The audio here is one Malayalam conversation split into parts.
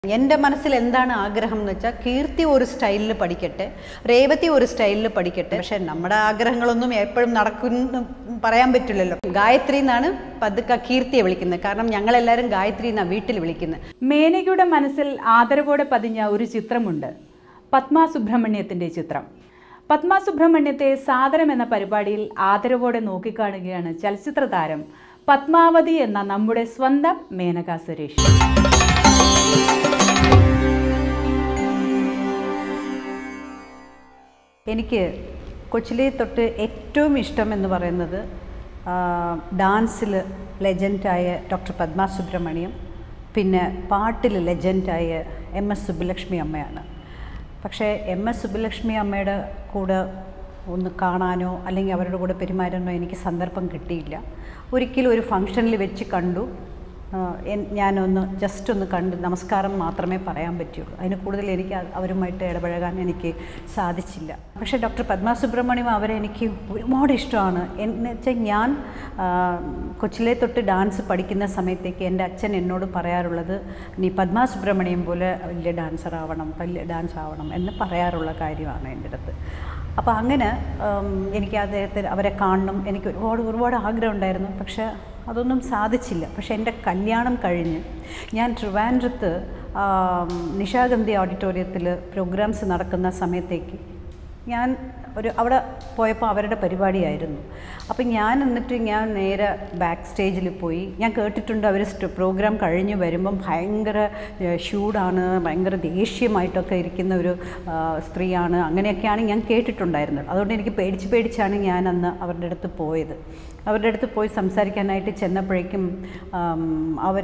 എൻ്റെ മനസ്സിൽ എന്താണ് ആഗ്രഹം എന്ന് വെച്ചാൽ കീർത്തി ഒരു സ്റ്റൈലിൽ പഠിക്കട്ടെ രേവതി ഒരു സ്റ്റൈലിൽ പഠിക്കട്ടെ പക്ഷെ നമ്മുടെ ആഗ്രഹങ്ങളൊന്നും എപ്പോഴും നടക്കുന്നു പറയാൻ പറ്റില്ലല്ലോ ഗായത്രി എന്നാണ് പതുക്കെ കീർത്തിയെ വിളിക്കുന്നത് കാരണം ഞങ്ങളെല്ലാവരും ഗായത്രി എന്നാണ് വീട്ടിൽ വിളിക്കുന്നത് മേനകയുടെ മനസ്സിൽ ആദരവോടെ പതിഞ്ഞ ഒരു ചിത്രമുണ്ട് പത്മ സുബ്രഹ്മണ്യത്തിൻ്റെ ചിത്രം പത്മ സുബ്രഹ്മണ്യത്തെ സാദരം എന്ന പരിപാടിയിൽ ആദരവോടെ നോക്കിക്കാണുകയാണ് ചലച്ചിത്ര താരം പത്മാവതി എന്ന നമ്മുടെ സ്വന്തം മേനക സുരേഷ് എനിക്ക് കൊച്ചിലെ തൊട്ട് ഏറ്റവും ഇഷ്ടം എന്ന് പറയുന്നത് ഡാൻസിൽ ലെജൻഡായ ഡോക്ടർ പത്മ സുബ്രഹ്മണ്യം പിന്നെ പാട്ടിൽ ലെജൻഡായ എം എസ് സുബ്ബലക്ഷ്മി അമ്മയാണ് പക്ഷേ എം എസ് സുബ്ബലക്ഷ്മി അമ്മയുടെ കൂടെ ഒന്ന് കാണാനോ അല്ലെങ്കിൽ അവരുടെ കൂടെ പെരുമാറാനോ എനിക്ക് സന്ദർഭം കിട്ടിയില്ല ഒരിക്കലും ഒരു ഫംഗ്ഷനിൽ വെച്ച് കണ്ടു ആ, എൻ- ഞാനൊന്ന് ജസ്റ്റ് ഒന്ന് കണ്ട് നമസ്കാരം മാത്രമേ പറയാൻ പറ്റുള്ളൂ അതിന് കൂടുതൽ എനിക്ക് അ- അവരുമായിട്ട് ഇടപഴകാൻ എനിക്ക് സാധിച്ചില്ല പക്ഷേ ഡോക്ടർ പത്മ സുബ്രഹ്മണ്യം അവരെ എനിക്ക് ഒരുപാട് ഇഷ്ടമാണ് എന്ന് വെച്ചാൽ ഞാൻ ആ, കൊച്ചിലെ തൊട്ട് ഡാൻസ് പഠിക്കുന്ന സമയത്തേക്ക് എൻ്റെ അച്ഛൻ എന്നോട് പറയാറുള്ളത് നീ പത്മ സുബ്രഹ്മണ്യം പോലെ വലിയ ഡാൻസർ ആവണം വലിയ ഡാൻസ് ആവണം എന്ന് പറയാറുള്ള കാര്യമാണ് എൻ്റെ അടുത്ത് അപ്പോൾ അങ്ങനെ ഉം, എനിക്ക് അദ്ദേഹത്തെ അവരെ കാണണം എനിക്ക് ഒരുപാട് ഒരുപാട് ആഗ്രഹം ഉണ്ടായിരുന്നു പക്ഷേ അതൊന്നും സാധിച്ചില്ല പക്ഷേ എൻ്റെ കല്യാണം കഴിഞ്ഞ് ഞാൻ ട്രിവാൻഡ്രത്ത് ആം, നിശാഗന്ധി ഓഡിറ്റോറിയത്തിൽ പ്രോഗ്രാംസ് നടക്കുന്ന സമയത്തേക്ക് ഞാൻ ഒരു അവിടെ പോയപ്പോൾ അവരുടെ പരിപാടിയായിരുന്നു അപ്പം ഞാൻ എന്നിട്ട് ഞാൻ നേരെ ബാക്ക് സ്റ്റേജിൽ പോയി ഞാൻ കേട്ടിട്ടുണ്ട് അവർ പ്രോഗ്രാം കഴിഞ്ഞ് വരുമ്പം ഭയങ്കര ഷൂടാണ് ഭയങ്കര ദേഷ്യമായിട്ടൊക്കെ ഇരിക്കുന്ന ഒരു ആ, സ്ത്രീയാണ് അങ്ങനെയൊക്കെയാണ് ഞാൻ കേട്ടിട്ടുണ്ടായിരുന്നത് അതുകൊണ്ട് എനിക്ക് പേടിച്ച് പേടിച്ചാണ് ഞാൻ അന്ന് അവരുടെ അടുത്ത് പോയത് അവരുടെ അടുത്ത് പോയി സംസാരിക്കാനായിട്ട് ചെന്നപ്പോഴേക്കും അവർ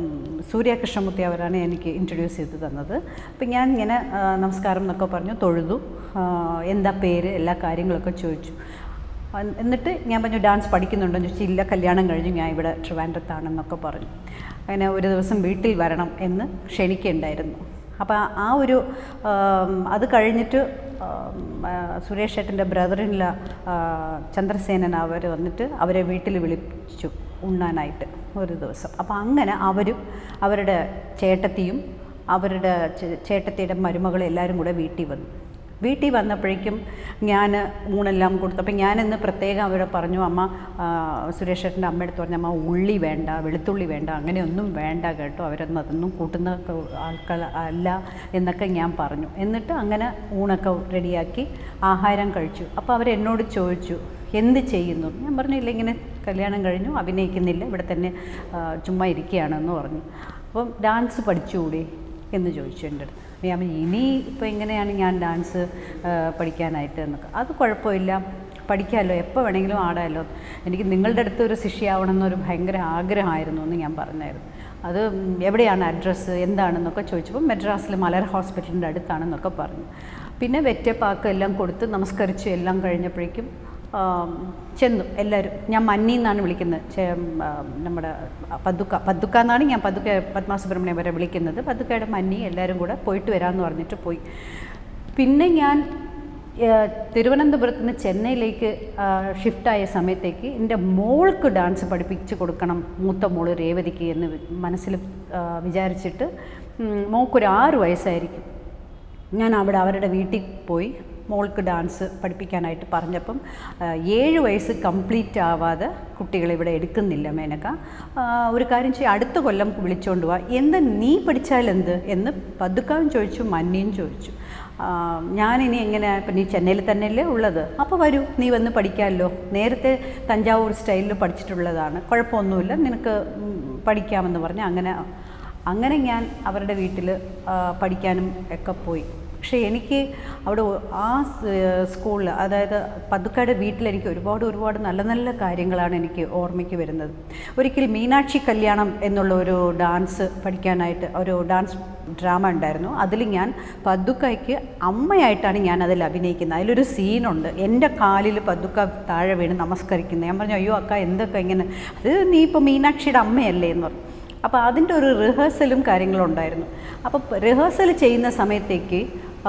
സൂര്യ കൃഷ്ണമൂർത്തി അവരാണ് എനിക്ക് ഇൻട്രൊഡ്യൂസ് ചെയ്ത് തന്നത് അപ്പം ഞാൻ ഇങ്ങനെ ആ, നമസ്കാരം എന്നൊക്കെ പറഞ്ഞു തൊഴുതു ആ, എന്താ പേര് എല്ലാ കാര്യങ്ങളൊക്കെ ചോദിച്ചു അൻ- എന്നിട്ട് ഞാൻ പറഞ്ഞു ഡാൻസ് പഠിക്കുന്നുണ്ടോ എന്ന് ചോദിച്ചു ഇല്ല കല്യാണം കഴിഞ്ഞു ഞാൻ ഇവിടെ ട്രിവാൻഡ്രത്താണെന്നൊക്കെ പറഞ്ഞു അങ്ങനെ ഒരു ദിവസം വീട്ടിൽ വരണം എന്ന് ക്ഷണിക്കുകയുണ്ടായിരുന്നു അപ്പോൾ ആ ഒരു ആം, അത് കഴിഞ്ഞിട്ട് ആം, ആ, സുരേഷ് ഏട്ടൻ്റെ ബ്രദറിനുള്ള ചന്ദ്രസേനൻ അവർ വന്നിട്ട് അവരെ വീട്ടിൽ വിളിച്ചു ഉണ്ണാനായിട്ട് ഒരു ദിവസം അപ്പോൾ അങ്ങനെ അവരും അവരുടെ ചേട്ടത്തിയും അവരുടെ ചേ- ചേട്ടത്തിയുടെ മരുമകളും എല്ലാവരും കൂടെ വീട്ടിൽ വന്നു വീട്ടിൽ വന്നപ്പോഴേക്കും ഞാൻ ഊണെല്ലാം കൊടുത്തു അപ്പം ഞാനിന്ന് പ്രത്യേകം അവരെ പറഞ്ഞു അമ്മ ആ, സുരേഷ് ഏട്ടൻ്റെ അമ്മയെടുത്ത് പറഞ്ഞു അമ്മ ഉള്ളി വേണ്ട വെളുത്തുള്ളി വേണ്ട അങ്ങനെയൊന്നും വേണ്ട കേട്ടോ അവരൊന്നും അതൊന്നും കൂട്ടുന്ന ആൾക്കാർ അല്ല എന്നൊക്കെ ഞാൻ പറഞ്ഞു എന്നിട്ട് അങ്ങനെ ഊണൊക്കെ റെഡിയാക്കി ആഹാരം കഴിച്ചു അപ്പോൾ അവരെന്നോട് ചോദിച്ചു എന്ത് ചെയ്യുന്നു ഞാൻ പറഞ്ഞില്ല ഇങ്ങനെ കല്യാണം കഴിഞ്ഞു അഭിനയിക്കുന്നില്ല ഇവിടെ തന്നെ ആ, ചുമ്മാ ഇരിക്കുകയാണെന്ന് പറഞ്ഞു അപ്പം ഡാൻസ് പഠിച്ചുകൂടി എന്ന് ചോദിച്ചു എൻ്റെ അടുത്ത് അപ്പോൾ ഞാൻ പറഞ്ഞു, ഇനി ഇപ്പോൾ എങ്ങനെയാണ് ഞാൻ ഡാൻസ് ആ, പഠിക്കാനായിട്ട് എന്നൊക്കെ അത് കുഴപ്പമില്ല പഠിക്കാമല്ലോ എപ്പോൾ വേണമെങ്കിലും ആടാമല്ലോ എനിക്ക് നിങ്ങളുടെ അടുത്ത് ഒരു ശിഷ്യയാവണം എന്നൊരു ഭയങ്കര ആഗ്രഹമായിരുന്നു എന്ന് ഞാൻ പറഞ്ഞായിരുന്നു അത് ഉം, എവിടെയാണ് അഡ്രസ്സ് എന്താണെന്നൊക്കെ ചോദിച്ചപ്പോൾ മെഡ്രാസിൽ മലർ ഹോസ്പിറ്റലിൻ്റെ അടുത്താണെന്നൊക്കെ പറഞ്ഞു പിന്നെ വെറ്റപ്പാക്ക് എല്ലാം കൊടുത്ത് നമസ്കരിച്ചു എല്ലാം കഴിഞ്ഞപ്പോഴേക്കും ആം, ചെന്നു എല്ലാവരും ഞാൻ മന്നി എന്നാണ് വിളിക്കുന്നത് ചെ- ആ, നമ്മുടെ പതുക്ക പതുക്ക എന്നാണ് ഞാൻ പതുക്ക പത്മ സുബ്രഹ്മണ്യം വരെ വിളിക്കുന്നത് പതുക്കയുടെ മന്നി എല്ലാവരും കൂടെ പോയിട്ട് വരാമെന്ന് പറഞ്ഞിട്ട് പോയി പിന്നെ ഞാൻ ഏ, തിരുവനന്തപുരത്ത് നിന്ന് ചെന്നൈയിലേക്ക് ഷിഫ്റ്റായ സമയത്തേക്ക് എൻ്റെ മോൾക്ക് ഡാൻസ് പഠിപ്പിച്ച് കൊടുക്കണം മൂത്ത മോള് രേവതിക്ക് എന്ന് വി- മനസ്സിൽ ആ, വിചാരിച്ചിട്ട് ഉം, മോൾക്കൊരു ആറ് വയസ്സായിരിക്കും ഞാൻ അവിടെ അവരുടെ വീട്ടിൽ പോയി മോൾക്ക് ഡാൻസ് പഠിപ്പിക്കാനായിട്ട് പറഞ്ഞപ്പം ആ, ഏഴ് വയസ്സ് കംപ്ലീറ്റ് ആവാതെ കുട്ടികളെ ഇവിടെ എടുക്കുന്നില്ല മേനക ആ, ഒരു കാര്യം ചെയ്യും അടുത്ത കൊല്ലം വിളിച്ചുകൊണ്ട് പോവാ എന്ത് നീ പഠിച്ചാൽ എന്ത് എന്ന് പതുക്കാവും ചോദിച്ചു മന്നിയും ചോദിച്ചു ആ, ഞാനിനി എങ്ങനെ ഇപ്പം നീ ചെന്നൈയിൽ തന്നെയല്ലേ ഉള്ളത് അപ്പോൾ വരൂ നീ വന്ന് പഠിക്കാമല്ലോ നേരത്തെ തഞ്ചാവൂർ സ്റ്റൈലിൽ പഠിച്ചിട്ടുള്ളതാണ് കുഴപ്പമൊന്നുമില്ല നിനക്ക് ഉം, പഠിക്കാമെന്ന് പറഞ്ഞ് അങ്ങനെ അങ്ങനെ ഞാൻ അവരുടെ വീട്ടിൽ പഠിക്കാനും ഒക്കെ പോയി പക്ഷേ എനിക്ക് അവിടെ ഒ- ആ സ്കൂളിൽ അതായത് പതുക്കയുടെ വീട്ടിൽ എനിക്ക് ഒരുപാട് ഒരുപാട് നല്ല നല്ല കാര്യങ്ങളാണ് എനിക്ക് ഓർമ്മയ്ക്ക് വരുന്നത് ഒരിക്കൽ മീനാക്ഷി കല്യാണം എന്നുള്ള ഒരു ഡാൻസ് പഠിക്കാനായിട്ട് ഒരു ഡാൻസ് ഡ്രാമ ഉണ്ടായിരുന്നു അതിൽ ഞാൻ പതുക്കയ്ക്ക് അമ്മയായിട്ടാണ് ഞാൻ അതിൽ അഭിനയിക്കുന്നത് അതിലൊരു സീനുണ്ട് എൻ്റെ കാലിൽ പതുക്ക താഴെ വീണ് നമസ്കരിക്കുന്നത് ഞാൻ പറഞ്ഞു അയ്യോ അക്ക എന്തൊക്കെ ഇങ്ങനെ അത് നീ ഇപ്പോൾ മീനാക്ഷിയുടെ അമ്മയല്ലേ എന്ന് പറഞ്ഞു അപ്പോൾ അതിൻ്റെ ഒരു റിഹേഴ്സലും കാര്യങ്ങളും ഉണ്ടായിരുന്നു അപ്പോൾ റിഹേഴ്സൽ ചെയ്യുന്ന സമയത്തേക്ക്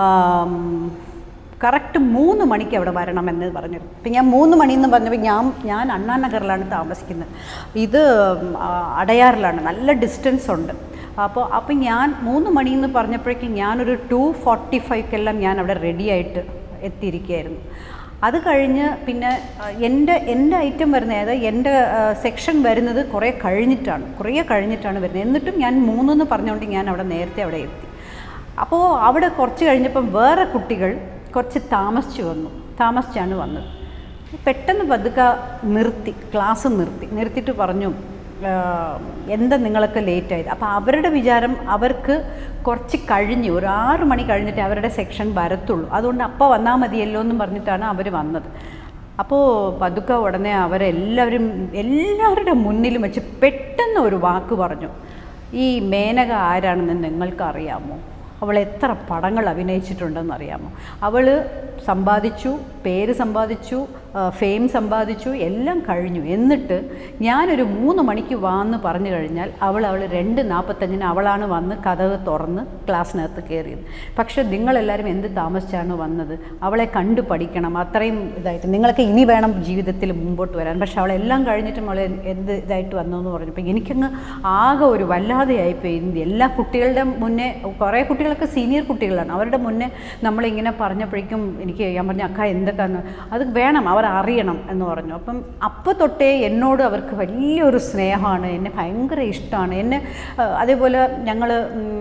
കറക്റ്റ് മൂന്ന് മണിക്ക് അവിടെ വരണമെന്ന് പറഞ്ഞിരുന്നു അപ്പം ഞാൻ മൂന്ന് മണി എന്ന് പറഞ്ഞപ്പോൾ ഞാൻ ഞാൻ അണ്ണാ നഗറിലാണ് താമസിക്കുന്നത് ഇത് ആ, അടയാറിലാണ് നല്ല ഡിസ്റ്റൻസ് ഉണ്ട് അപ്പോൾ അപ്പം ഞാൻ മൂന്ന് മണിയെന്ന് പറഞ്ഞപ്പോഴേക്കും ഞാനൊരു ടു ഫോർട്ടി ഫൈവ്ക്കെല്ലാം ഞാൻ അവിടെ റെഡിയായിട്ട് എത്തിയിരിക്കുകയായിരുന്നു അത് കഴിഞ്ഞ് പിന്നെ ആ, എൻ്റെ എൻ്റെ ഐറ്റം വരുന്നത് അതായത് എൻ്റെ സെക്ഷൻ വരുന്നത് കുറേ കഴിഞ്ഞിട്ടാണ് കുറേ കഴിഞ്ഞിട്ടാണ് വരുന്നത് എന്നിട്ടും ഞാൻ മൂന്നെന്ന് പറഞ്ഞുകൊണ്ട് ഞാൻ അവിടെ നേരത്തെ അവിടെ എത്തി അപ്പോൾ അവിടെ കുറച്ച് കഴിഞ്ഞപ്പം വേറെ കുട്ടികൾ കുറച്ച് താമസിച്ചു വന്നു താമസിച്ചാണ് വന്നത് പെട്ടെന്ന് പതുക്കെ നിർത്തി ക്ലാസ് നിർത്തി നിർത്തിയിട്ട് പറഞ്ഞു "ആഹ്, എന്താ നിങ്ങളൊക്കെ ലേറ്റ് ആയത് അപ്പോൾ അവരുടെ വിചാരം അവർക്ക് കുറച്ച് കഴിഞ്ഞ് ഒരു ആറ് മണി കഴിഞ്ഞിട്ട് അവരുടെ സെക്ഷൻ വരത്തുള്ളൂ അതുകൊണ്ട് അപ്പോൾ വന്നാൽ മതിയല്ലോ എന്നും പറഞ്ഞിട്ടാണ് അവർ വന്നത് അപ്പോൾ പതുക്കെ ഉടനെ അവരെല്ലാവരും എല്ലാവരുടെ മുന്നിലും വെച്ച് പെട്ടെന്ന് ഒരു വാക്ക് പറഞ്ഞു ഈ മേനക ആരാണെന്ന് നിങ്ങൾക്ക് അറിയാമോ അവൾ എത്ര പടങ്ങൾ അഭിനയിച്ചിട്ടുണ്ടെന്ന് അറിയാമോ അവൾ സമ്പാദിച്ചു പേര് സമ്പാദിച്ചു ഫെയിം സമ്പാദിച്ചു എല്ലാം കഴിഞ്ഞു എന്നിട്ട് ഞാനൊരു മൂന്ന് മണിക്ക് വാന്ന് പറഞ്ഞു കഴിഞ്ഞാൽ അവൾ അവൾ രണ്ട് നാൽപ്പത്തഞ്ചിന് അവളാണ് വന്ന് കഥക് തുറന്ന് ക്ലാസ്സിനകത്ത് കയറിയത് പക്ഷേ നിങ്ങളെല്ലാവരും എന്ത് താമസിച്ചാണ് വന്നത് അവളെ കണ്ടു പഠിക്കണം അത്രയും ഇതായിട്ട് നിങ്ങൾക്ക് ഇനി വേണം ജീവിതത്തിൽ മുമ്പോട്ട് വരാൻ പക്ഷെ അവളെല്ലാം കഴിഞ്ഞിട്ടും അവൾ എന്ത് ഇതായിട്ട് വന്നു എന്ന് പറഞ്ഞപ്പോൾ എനിക്കങ്ങ് ആകെ ഒരു വല്ലാതെയായിപ്പോയി ഇന്ത്യ എല്ലാ കുട്ടികളുടെ മുന്നേ കുറേ കുട്ടികളൊക്കെ സീനിയർ കുട്ടികളാണ് അവരുടെ മുന്നേ നമ്മളിങ്ങനെ പറഞ്ഞപ്പോഴേക്കും എനിക്ക് ഞാൻ പറഞ്ഞു അക്ക എന്തൊക്കെയാന്ന് അത് വേണം അവർ അറിയണം എന്ന് പറഞ്ഞു അപ്പം അപ്പോൾ തൊട്ടേ എന്നോട് അവർക്ക് വലിയൊരു സ്നേഹമാണ് എന്നെ ഭയങ്കര ഇഷ്ടമാണ് എന്നെ ആ, അതേപോലെ ഞങ്ങൾ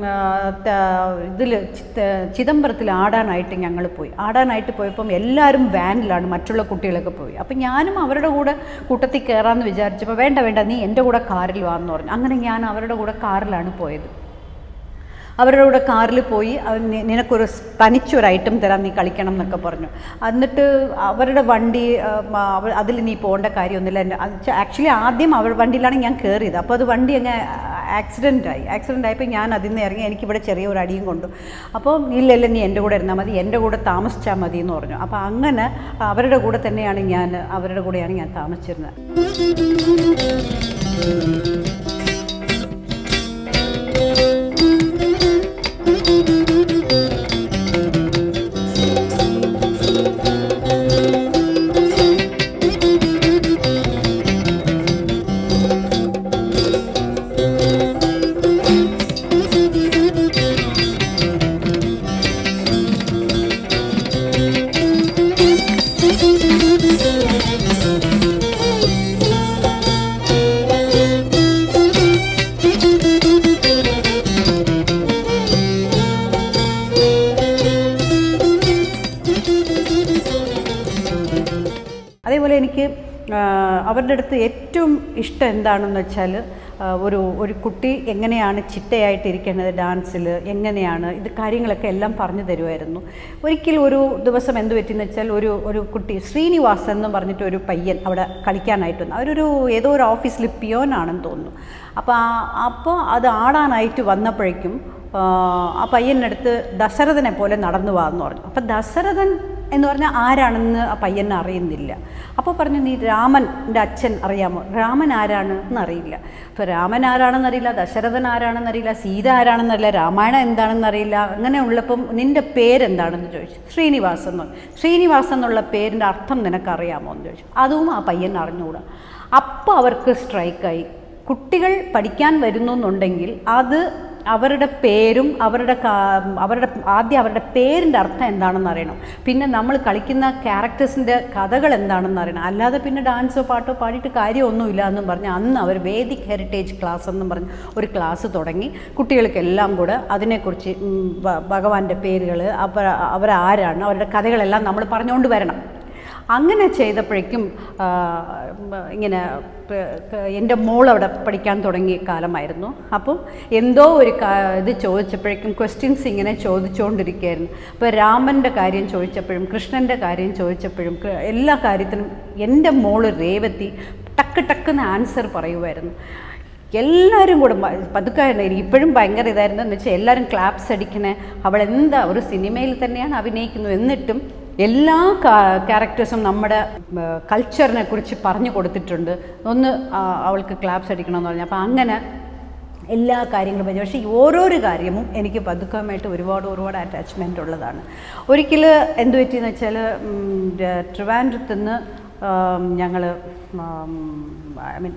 ഇതിൽ ചിദംബരത്തിൽ ആടാനായിട്ട് ഞങ്ങൾ പോയി ആടാനായിട്ട് പോയപ്പം എല്ലാവരും വാനിലാണ് മറ്റുള്ള കുട്ടികളൊക്കെ പോയി അപ്പം ഞാനും അവരുടെ കൂടെ കൂട്ടത്തിൽ കയറാമെന്ന് വിചാരിച്ചപ്പോൾ വേണ്ട വേണ്ട നീ എൻ്റെ കൂടെ കാറിൽ വാന്ന് പറഞ്ഞു അങ്ങനെ ഞാൻ അവരുടെ കൂടെ കാറിലാണ് പോയത് അവരുടെ കൂടെ കാറിൽ പോയി അവൻ നി- നിനക്കൊരു സ് തനിച്ചൊരു ഐറ്റം തരാം നീ കളിക്കണം എന്നൊക്കെ പറഞ്ഞു എന്നിട്ട് അവരുടെ വണ്ടി അതിൽ നീ പോകേണ്ട കാര്യമൊന്നുമില്ല എൻ്റെ ആക്ച്വലി ആദ്യം അവർ വണ്ടിയിലാണ് ഞാൻ കയറിയത് അപ്പോൾ അത് വണ്ടി അങ്ങ് ആക്സിഡൻ്റ് ആയി ആക്സിഡൻ്റ് ആയപ്പോൾ ഞാൻ അതിൽ നിന്ന് ഇറങ്ങി എനിക്കിവിടെ ചെറിയൊരു അടിയും കൊണ്ടു അപ്പോൾ ഇല്ല ഇല്ല നീ എൻ്റെ കൂടെ ഇരുന്നാൽ മതി എൻ്റെ കൂടെ താമസിച്ചാൽ മതി എന്ന് പറഞ്ഞു അപ്പോൾ അങ്ങനെ അവരുടെ കൂടെ തന്നെയാണ് ഞാൻ അവരുടെ കൂടെയാണ് ഞാൻ താമസിച്ചിരുന്നത് അതേപോലെ എനിക്ക് ആ, അവരുടെ അടുത്ത് ഏറ്റവും ഇഷ്ടം എന്താണെന്ന് വെച്ചാൽ ആ, ഒരു ഒരു കുട്ടി എങ്ങനെയാണ് ചിട്ടയായിട്ട് ഇരിക്കേണ്ടത് ഡാൻസിൽ എങ്ങനെയാണ് ഇത് കാര്യങ്ങളൊക്കെ എല്ലാം പറഞ്ഞു തരുമായിരുന്നു ഒരിക്കൽ ഒരു ദിവസം എന്ത് പറ്റിയെന്ന് വെച്ചാൽ ഒരു ഒരു കുട്ടി ശ്രീനിവാസൻ എന്ന് പറഞ്ഞിട്ട് ഒരു പയ്യൻ അവിടെ കളിക്കാനായിട്ട് വന്നു അവരൊരു ഏതോ ഒരു ഓഫീസിൽ പിയോനാണെന്ന് തോന്നുന്നു അപ്പോൾ അപ്പോൾ അത് ആടാനായിട്ട് വന്നപ്പോഴേക്കും ആ, ആ പയ്യനടുത്ത് ദശരഥനെ പോലെ നടന്നു വാ എന്ന് പറഞ്ഞു അപ്പം ദശരഥൻ എന്ന് പറഞ്ഞാൽ ആരാണെന്ന് ആ പയ്യനെ അറിയുന്നില്ല അപ്പോൾ പറഞ്ഞു നീ രാമൻ്റെ അച്ഛൻ അറിയാമോ രാമൻ ആരാണ് എന്നറിയില്ല ഇപ്പോൾ രാമൻ ആരാണെന്നറിയില്ല ദശരഥൻ ആരാണെന്നറിയില്ല സീത ആരാണെന്നറിയില്ല രാമായണം എന്താണെന്നറിയില്ല അങ്ങനെ ഉള്ളപ്പം നിൻ്റെ പേരെന്താണെന്ന് ചോദിച്ചു ശ്രീനിവാസൻ എന്ന് പറഞ്ഞു. ശ്രീനിവാസൻ എന്നുള്ള പേരിൻ്റെ അർത്ഥം നിനക്കറിയാമോ എന്ന് ചോദിച്ചു അതും ആ പയ്യൻ അറിഞ്ഞുകൂടാ അപ്പോൾ അവർക്ക് സ്ട്രൈക്കായി കുട്ടികൾ പഠിക്കാൻ വരുന്നു എന്നുണ്ടെങ്കിൽ അത് അവരുടെ പേരും അവരുടെ കാ- അവരുടെ ആദ്യം അവരുടെ പേരിൻ്റെ അർത്ഥം എന്താണെന്ന് അറിയണം പിന്നെ നമ്മൾ കളിക്കുന്ന ക്യാരക്ടേഴ്സിൻ്റെ കഥകൾ എന്താണെന്ന് അറിയണം അല്ലാതെ പിന്നെ ഡാൻസോ പാട്ടോ പാടിയിട്ട് കാര്യമൊന്നുമില്ല എന്നും പറഞ്ഞ് അന്ന് അവർ വേദിക് ഹെറിറ്റേജ് ക്ലാസ് എന്നും പറഞ്ഞ് ഒരു ക്ലാസ് തുടങ്ങി കുട്ടികൾക്കെല്ലാം കൂടെ അതിനെക്കുറിച്ച് ഉം, ഭ- ഭഗവാന്റെ പേരുകൾ അവർ അവരാരാണ് അവരുടെ കഥകളെല്ലാം നമ്മൾ പറഞ്ഞുകൊണ്ട് വരണം അങ്ങനെ ചെയ്തപ്പോഴേക്കും ആ, ഇങ്ങനെ പ- ക- എൻ്റെ മോൾ അവിടെ പഠിക്കാൻ തുടങ്ങിയ കാലമായിരുന്നു അപ്പം എന്തോ ഒരു കാ ഇത് ചോദിച്ചപ്പോഴേക്കും ക്വസ്റ്റ്യൻസ് ഇങ്ങനെ ചോദിച്ചുകൊണ്ടിരിക്കുകയായിരുന്നു അപ്പോൾ രാമൻ്റെ കാര്യം ചോദിച്ചപ്പോഴും കൃഷ്ണൻ്റെ കാര്യം ചോദിച്ചപ്പോഴും ക- എല്ലാ കാര്യത്തിനും എൻ്റെ മോള് രേവതി ടക്ക് ടക്കെന്ന് ആൻസർ പറയുമായിരുന്നു എല്ലാവരും കൂടെ മ- പതുക്കെ എനിക്ക് ഇപ്പോഴും ഭയങ്കര ഇതായിരുന്നു എന്ന് വെച്ചാൽ എല്ലാവരും ക്ലാപ്സ് അടിക്കണേ അവൾ എന്താ ഒരു സിനിമയിൽ തന്നെയാണ് അഭിനയിക്കുന്നത് എന്നിട്ടും എല്ലാ ക്യാരക്ടേഴ്സും നമ്മുടെ കൾച്ചറിനെ കുറിച്ച് പറഞ്ഞു കൊടുത്തിട്ടുണ്ട് ഒന്ന് ആ, അവൾക്ക് ക്ലാപ്സ് അടിക്കണമെന്ന് പറഞ്ഞു അപ്പോൾ അങ്ങനെ എല്ലാ കാര്യങ്ങളും പറഞ്ഞു പക്ഷേ ഈ ഓരോരോ കാര്യവും എനിക്ക് പതുക്കമായിട്ട് ഒരുപാട് ഒരുപാട് അറ്റാച്ച്മെൻ്റ് ഉള്ളതാണ് ഒരിക്കൽ എന്ത് പറ്റിയെന്ന് വെച്ചാൽ ട്രിവാൻഡ്രത്ത് നിന്ന് ഞങ്ങൾ ഐ മീൻ